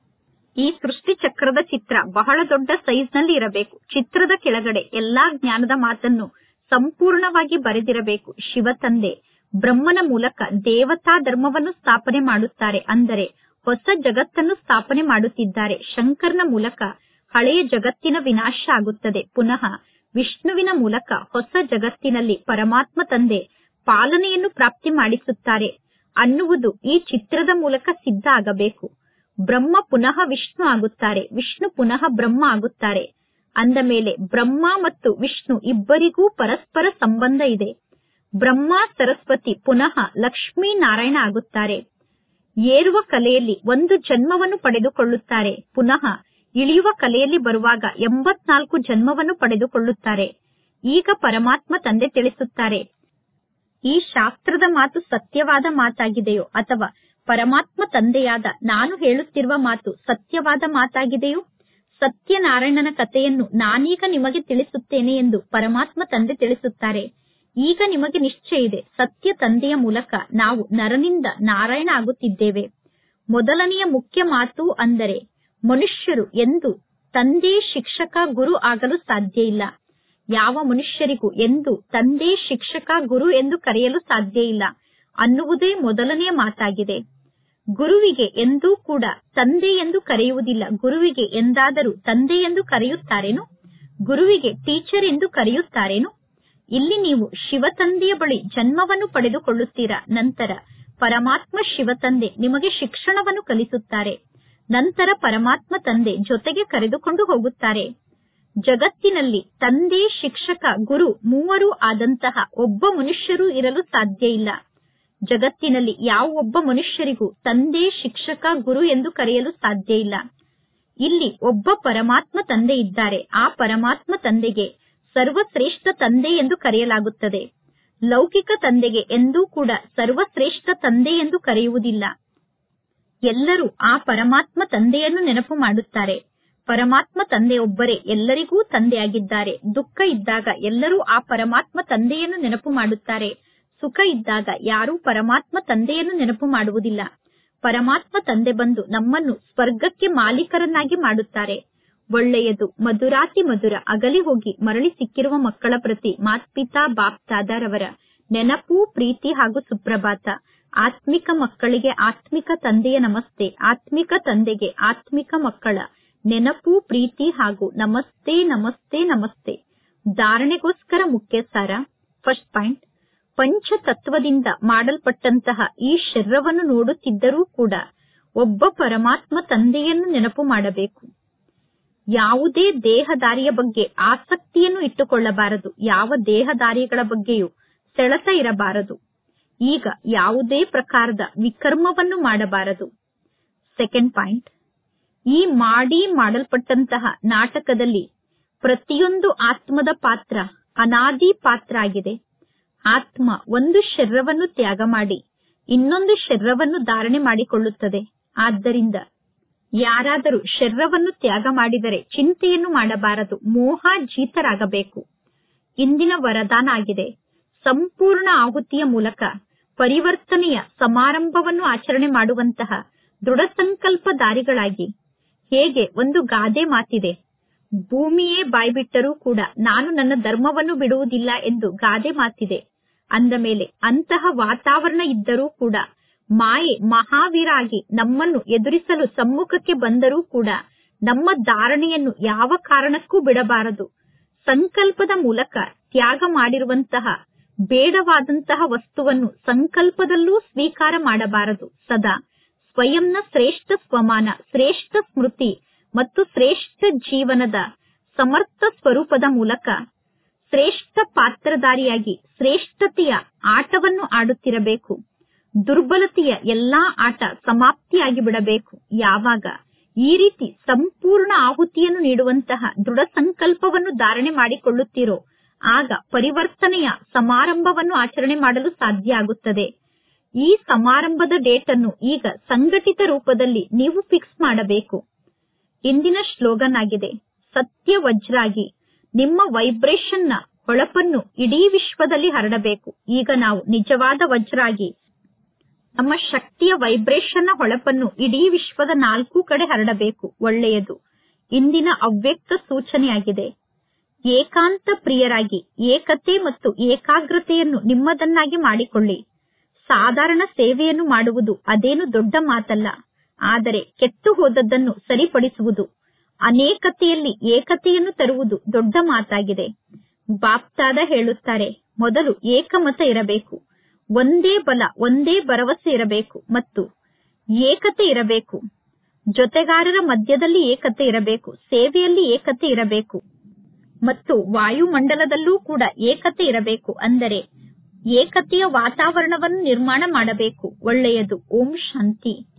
ಈ ಸೃಷ್ಟಿ ಚಕ್ರದ ಚಿತ್ರ ಬಹಳ ದೊಡ್ಡ ಸೈಜ್ ನಲ್ಲಿ ಇರಬೇಕು ಚಿತ್ರದ ಕೆಳಗಡೆ ಎಲ್ಲಾ ಜ್ಞಾನದ ಮಾತನ್ನು ಸಂಪೂರ್ಣವಾಗಿ ಬರೆದಿರಬೇಕು ಶಿವ ತಂದೆ ಬ್ರಹ್ಮನ ಮೂಲಕ ದೇವತಾ ಧರ್ಮವನ್ನು ಸ್ಥಾಪನೆ ಮಾಡುತ್ತಾರೆ ಅಂದರೆ ಹೊಸ ಜಗತ್ತನ್ನು ಸ್ಥಾಪನೆ ಮಾಡುತ್ತಿದ್ದಾರೆ ಶಂಕರ್ನ ಮೂಲಕ ಹಳೆಯ ಜಗತ್ತಿನ ವಿನಾಶ ಆಗುತ್ತದೆ ಪುನಃ ವಿಷ್ಣುವಿನ ಮೂಲಕ ಹೊಸ ಜಗತ್ತಿನಲ್ಲಿ ಪರಮಾತ್ಮ ತಂದೆ ಪಾಲನೆಯನ್ನು ಪ್ರಾಪ್ತಿ ಮಾಡಿಸುತ್ತಾರೆ ಅನ್ನುವುದು ಈ ಚಿತ್ರದ ಮೂಲಕ ಸಿದ್ಧ ಆಗಬೇಕು ಬ್ರಹ್ಮ ಪುನಃ ವಿಷ್ಣು ಆಗುತ್ತಾರೆ ವಿಷ್ಣು ಪುನಃ ಬ್ರಹ್ಮ ಆಗುತ್ತಾರೆ ಅಂದ ಮೇಲೆ ಬ್ರಹ್ಮ ಮತ್ತು ವಿಷ್ಣು ಇಬ್ಬರಿಗೂ ಪರಸ್ಪರ ಸಂಬಂಧ ಇದೆ ಬ್ರಹ್ಮ ಸರಸ್ವತಿ ಪುನಃ ಲಕ್ಷ್ಮೀ ನಾರಾಯಣ ಆಗುತ್ತಾರೆ ಏರುವ ಕಲೆಯಲ್ಲಿ ಒಂದು ಜನ್ಮವನ್ನು ಪಡೆದುಕೊಳ್ಳುತ್ತಾರೆ ಪುನಃ ಇಳಿಯುವ ಕಲೆಯಲ್ಲಿ ಬರುವಾಗ ಎಂಬತ್ನಾಲ್ಕು ಜನ್ಮವನ್ನು ಪಡೆದುಕೊಳ್ಳುತ್ತಾರೆ ಈಗ ಪರಮಾತ್ಮ ತಂದೆ ತಿಳಿಸುತ್ತಾರೆ ಈ ಶಾಸ್ತ್ರದ ಮಾತು ಸತ್ಯವಾದ ಮಾತಾಗಿದೆಯೋ ಅಥವಾ ಪರಮಾತ್ಮ ತಂದೆಯಾದ ನಾನು ಹೇಳುತ್ತಿರುವ ಮಾತು ಸತ್ಯವಾದ ಮಾತಾಗಿದೆಯೋ ಸತ್ಯನಾರಾಯಣನ ಕಥೆಯನ್ನು ನಾನೀಗ ನಿಮಗೆ ತಿಳಿಸುತ್ತೇನೆ ಎಂದು ಪರಮಾತ್ಮ ತಂದೆ ತಿಳಿಸುತ್ತಾರೆ ಈಗ ನಿಮಗೆ ನಿಶ್ಚಯ ಇದೆ ಸತ್ಯ ತಂದೆಯ ಮೂಲಕ ನಾವು ನರನಿಂದ ನಾರಾಯಣ ಆಗುತ್ತಿದ್ದೇವೆ ಮೊದಲನೆಯ ಮುಖ್ಯ ಮಾತು ಅಂದರೆ ಮನುಷ್ಯರು ಎಂದು ತಂದೆ ಶಿಕ್ಷಕ ಗುರು ಆಗಲು ಸಾಧ್ಯ ಇಲ್ಲ ಯಾವ ಮನುಷ್ಯರಿಗೂ ಎಂದು ತಂದೆ ಶಿಕ್ಷಕ ಗುರು ಎಂದು ಕರೆಯಲು ಸಾಧ್ಯ ಇಲ್ಲ ಅನ್ನುವುದೇ ಮೊದಲನೆಯ ಮಾತಾಗಿದೆ ಗುರುವಿಗೆ ಎಂದೂ ಕೂಡ ತಂದೆ ಎಂದು ಕರೆಯುವುದಿಲ್ಲ ಗುರುವಿಗೆ ಎಂದಾದರೂ ತಂದೆ ಎಂದು ಕರೆಯುತ್ತಾರೇನು ಗುರುವಿಗೆ ಟೀಚರ್ ಎಂದು ಕರೆಯುತ್ತಾರೇನು ಇಲ್ಲಿ ನೀವು ಶಿವ ತಂದೆಯ ಬಳಿ ಜನ್ಮವನ್ನು ಪಡೆದುಕೊಳ್ಳುತ್ತೀರಾ ನಂತರ ಪರಮಾತ್ಮ ಶಿವ ತಂದೆ ನಿಮಗೆ ಶಿಕ್ಷಣವನ್ನು ಕಲಿಸುತ್ತಾರೆ ನಂತರ ಪರಮಾತ್ಮ ತಂದೆ ಜೊತೆಗೆ ಕರೆದುಕೊಂಡು ಹೋಗುತ್ತಾರೆ ಜಗತ್ತಿನಲ್ಲಿ ತಂದೆ ಶಿಕ್ಷಕ ಗುರು ಮೂವರು ಆದಂತಹ ಒಬ್ಬ ಮನುಷ್ಯರು ಇರಲು ಸಾಧ್ಯ ಇಲ್ಲ ಜಗತ್ತಿನಲ್ಲಿ ಯಾವ ಒಬ್ಬ ಮನುಷ್ಯರಿಗೂ ತಂದೆ ಶಿಕ್ಷಕ ಗುರು ಎಂದು ಕರೆಯಲು ಸಾಧ್ಯ ಇಲ್ಲ ಇಲ್ಲಿ ಒಬ್ಬ ಪರಮಾತ್ಮ ತಂದೆ ಇದ್ದಾರೆ ಆ ಪರಮಾತ್ಮ ತಂದೆಗೆ ಸರ್ವಶ್ರೇಷ್ಠ ತಂದೆ ಎಂದು ಕರೆಯಲಾಗುತ್ತದೆ ಲೌಕಿಕ ತಂದೆಗೆ ಎಂದೂ ಕೂಡ ಸರ್ವಶ್ರೇಷ್ಠ ತಂದೆ ಎಂದು ಕರೆಯುವುದಿಲ್ಲ ಎಲ್ಲರೂ ಆ ಪರಮಾತ್ಮ ತಂದೆಯನ್ನು ನೆನಪು ಮಾಡುತ್ತಾರೆ ಪರಮಾತ್ಮ ತಂದೆ ಒಬ್ಬರೇ ಎಲ್ಲರಿಗೂ ತಂದೆಯಾಗಿದ್ದಾರೆ ದುಃಖ ಇದ್ದಾಗ ಎಲ್ಲರೂ ಆ ಪರಮಾತ್ಮ ತಂದೆಯನ್ನು ನೆನಪು ಮಾಡುತ್ತಾರೆ ಸುಖ ಇದ್ದಾಗ ಯಾರೂ ಪರಮಾತ್ಮ ತಂದೆಯನ್ನು ನೆನಪು ಮಾಡುವುದಿಲ್ಲ ಪರಮಾತ್ಮ ತಂದೆ ಬಂದು ನಮ್ಮನ್ನು ಸ್ವರ್ಗಕ್ಕೆ ಮಾಲೀಕರನ್ನಾಗಿ ಮಾಡುತ್ತಾರೆ ಒಳ್ಳೆಯದು ಮಧುರಾತಿ ಮಧುರ ಅಗಲಿ ಹೋಗಿ ಮರಳಿ ಸಿಕ್ಕಿರುವ ಮಕ್ಕಳ ಪ್ರತಿ ಮಾತ್ಪಿತಾ ಬಾಪ್ತಾದರವರ ನೆನಪು ಪ್ರೀತಿ ಹಾಗೂ ಸುಪ್ರಭಾತ ಆತ್ಮಿಕ ಮಕ್ಕಳಿಗೆ ಆತ್ಮಿಕ ತಂದೆಯ ನಮಸ್ತೆ ಆತ್ಮಿಕ ತಂದೆಗೆ ಆತ್ಮಿಕ ಮಕ್ಕಳ ನೆನಪು ಪ್ರೀತಿ ಹಾಗೂ ನಮಸ್ತೆ ನಮಸ್ತೆ ನಮಸ್ತೆ ಧಾರಣೆಗೋಸ್ಕರ ಮುಖ್ಯ ಸಾರ ಫಸ್ಟ್ ಪಾಯಿಂಟ್ ಪಂಚತತ್ವದಿಂದ ಮಾಡಲ್ಪಟ್ಟಂತಹ ಈ ಶರೀರವನ್ನು ನೋಡುತ್ತಿದ್ದರೂ ಕೂಡ ಒಬ್ಬ ಪರಮಾತ್ಮ ತಂದೆಯನ್ನು ನೆನಪು ಮಾಡಬೇಕು ಯಾವುದೇ ದೇಹದಾರಿಯ ಬಗ್ಗೆ ಆಸಕ್ತಿಯನ್ನು ಇಟ್ಟುಕೊಳ್ಳಬಾರದು ಯಾವ ದೇಹದಾರಿಗಳ ಬಗ್ಗೆಯೂ ಸೆಳೆತ ಇರಬಾರದು ಈಗ ಯಾವುದೇ ಪ್ರಕಾರದ ವಿಕರ್ಮವನ್ನು ಮಾಡಬಾರದು ಸೆಕೆಂಡ್ ಪಾಯಿಂಟ್ ಈ ಮಾಡಿ ಮಾಡಲ್ಪಟ್ಟಂತಹ ನಾಟಕದಲ್ಲಿ ಪ್ರತಿಯೊಂದು ಆತ್ಮದ ಪಾತ್ರ ಅನಾದಿ ಪಾತ್ರ ಆಗಿದೆ ಆತ್ಮ ಒಂದು ಶರೀರವನ್ನು ತ್ಯಾಗ ಮಾಡಿ ಇನ್ನೊಂದು ಶರೀರವನ್ನು ಧಾರಣೆ ಮಾಡಿಕೊಳ್ಳುತ್ತದೆ ಆದ್ದರಿಂದ ಯಾರಾದರೂ ಶರೀರವನ್ನು ತ್ಯಾಗ ಮಾಡಿದರೆ ಚಿಂತೆಯನ್ನು ಮಾಡಬಾರದು ಮೋಹಾಜೀತರಾಗಬೇಕು ಇಂದಿನ ವರದಾನ ಆಗಿದೆ ಸಂಪೂರ್ಣ ಆಹುತಿಯ ಮೂಲಕ ಪರಿವರ್ತನೆಯ ಸಮಾರಂಭವನ್ನು ಆಚರಣೆ ಮಾಡುವಂತಹ ದೃಢ ಸಂಕಲ್ಪಧಾರಿಗಳಾಗಿ ಹೇಗೆ ಒಂದು ಗಾದೆ ಮಾತಿದೆ ಭೂಮಿಯೇ ಬಾಯ್ಬಿಟ್ಟರೂ ಕೂಡ ನಾನು ನನ್ನ ಧರ್ಮವನ್ನು ಬಿಡುವುದಿಲ್ಲ ಎಂದು ಗಾದೆ ಮಾತಿದೆ ಅಂದ ಮೇಲೆ ಅಂತಹ ವಾತಾವರಣ ಇದ್ದರೂ ಕೂಡ ಮಾಯೆ ಮಹಾವೀರ ಆಗಿ ನಮ್ಮನ್ನು ಎದುರಿಸಲು ಸಮ್ಮುಖಕ್ಕೆ ಬಂದರೂ ಕೂಡ ನಮ್ಮ ಧಾರಣೆಯನ್ನು ಯಾವ ಕಾರಣಕ್ಕೂ ಬಿಡಬಾರದು ಸಂಕಲ್ಪದ ಮೂಲಕ ತ್ಯಾಗ ಮಾಡಿರುವಂತಹ ಬೇಡವಾದಂತಹ ವಸ್ತುವನ್ನು ಸಂಕಲ್ಪದಲ್ಲೂ ಸ್ವೀಕಾರ ಮಾಡಬಾರದು ಸದಾ ಸ್ವಯಂನ ಶ್ರೇಷ್ಠ ಸ್ವಮಾನ ಶ್ರೇಷ್ಠ ಸ್ಮೃತಿ ಮತ್ತು ಶ್ರೇಷ್ಠ ಜೀವನದ ಸಮರ್ಥ ಸ್ವರೂಪದ ಮೂಲಕ ಶ್ರೇಷ್ಠ ಪಾತ್ರಧಾರಿಯಾಗಿ ಶ್ರೇಷ್ಠತೆಯ ಆಟವನ್ನು ಆಡುತ್ತಿರಬೇಕು ದುರ್ಬಲತೆಯ ಎಲ್ಲಾ ಆಟ ಸಮಾಪ್ತಿಯಾಗಿ ಬಿಡಬೇಕು ಯಾವಾಗ ಈ ರೀತಿ ಸಂಪೂರ್ಣ ಆಹುತಿಯನ್ನು ನೀಡುವಂತಹ ದೃಢ ಸಂಕಲ್ಪವನ್ನು ಧಾರಣೆ ಮಾಡಿಕೊಳ್ಳುತ್ತೀರೋ ಆಗ ಪರಿವರ್ತನೆಯ ಸಮಾರಂಭವನ್ನು ಆಚರಣೆ ಮಾಡಲು ಸಾಧ್ಯ ಆಗುತ್ತದೆ ಈ ಸಮಾರಂಭದ ಡೇಟ್ ಅನ್ನು ಈಗ ಸಂಘಟಿತ ರೂಪದಲ್ಲಿ ನೀವು ಫಿಕ್ಸ್ ಮಾಡಬೇಕು ಇಂದಿನ ಸ್ಲೋಗನ್ ಆಗಿದೆ ಸತ್ಯ ವಜ್ರಾಗಿ ನಿಮ್ಮ ವೈಬ್ರೇಷನ್ನ ಹೊಳಪನ್ನು ಇಡೀ ವಿಶ್ವದಲ್ಲಿ ಹರಡಬೇಕು ಈಗ ನಾವು ನಿಜವಾದ ವಜ್ರಾಗಿ ನಮ್ಮ ಶಕ್ತಿಯ ವೈಬ್ರೇಷನ್ನ ಹೊಳಪನ್ನು ಇಡೀ ವಿಶ್ವದ ನಾಲ್ಕು ಕಡೆ ಹರಡಬೇಕು ಒಳ್ಳೆಯದು ಇಂದಿನ ಅವ್ಯಕ್ತ ಸೂಚನೆಯಾಗಿದೆ ಏಕಾಂತ ಪ್ರಿಯರಾಗಿ ಏಕತೆ ಮತ್ತು ಏಕಾಗ್ರತೆಯನ್ನು ನಿಮ್ಮದನ್ನಾಗಿ ಮಾಡಿಕೊಳ್ಳಿ ಸಾಧಾರಣ ಸೇವೆಯನ್ನು ಮಾಡುವುದು ಅದೇನು ದೊಡ್ಡ ಮಾತಲ್ಲ ಆದರೆ ಕೆಟ್ಟು ಹೋದದ್ದನ್ನು ಸರಿಪಡಿಸುವುದು ಅನೇಕತೆಯಲ್ಲಿ ಏಕತೆಯನ್ನು ತರುವುದು ದೊಡ್ಡ ಮಾತಾಗಿದೆ ಬಾಪ್ತಾದ ಹೇಳುತ್ತಾರೆ ಮೊದಲು ಏಕಮತ ಇರಬೇಕು ಒಂದೇ ಬಲ ಒಂದೇ ಭರವಸೆ ಇರಬೇಕು ಮತ್ತು ಏಕತೆ ಇರಬೇಕು ಜೊತೆಗಾರರ ಮಧ್ಯದಲ್ಲಿ ಏಕತೆ ಇರಬೇಕು ಸೇವೆಯಲ್ಲಿ ಏಕತೆ ಇರಬೇಕು ಮತ್ತು ವಾಯುಮಂಡಲದಲ್ಲೂ ಕೂಡ ಏಕತೆ ಇರಬೇಕು ಅಂದರೆ ಏಕತೆಯ ವಾತಾವರಣವನ್ನು ನಿರ್ಮಾಣ ಮಾಡಬೇಕು ಒಳ್ಳೆಯದು ಓಂ ಶಾಂತಿ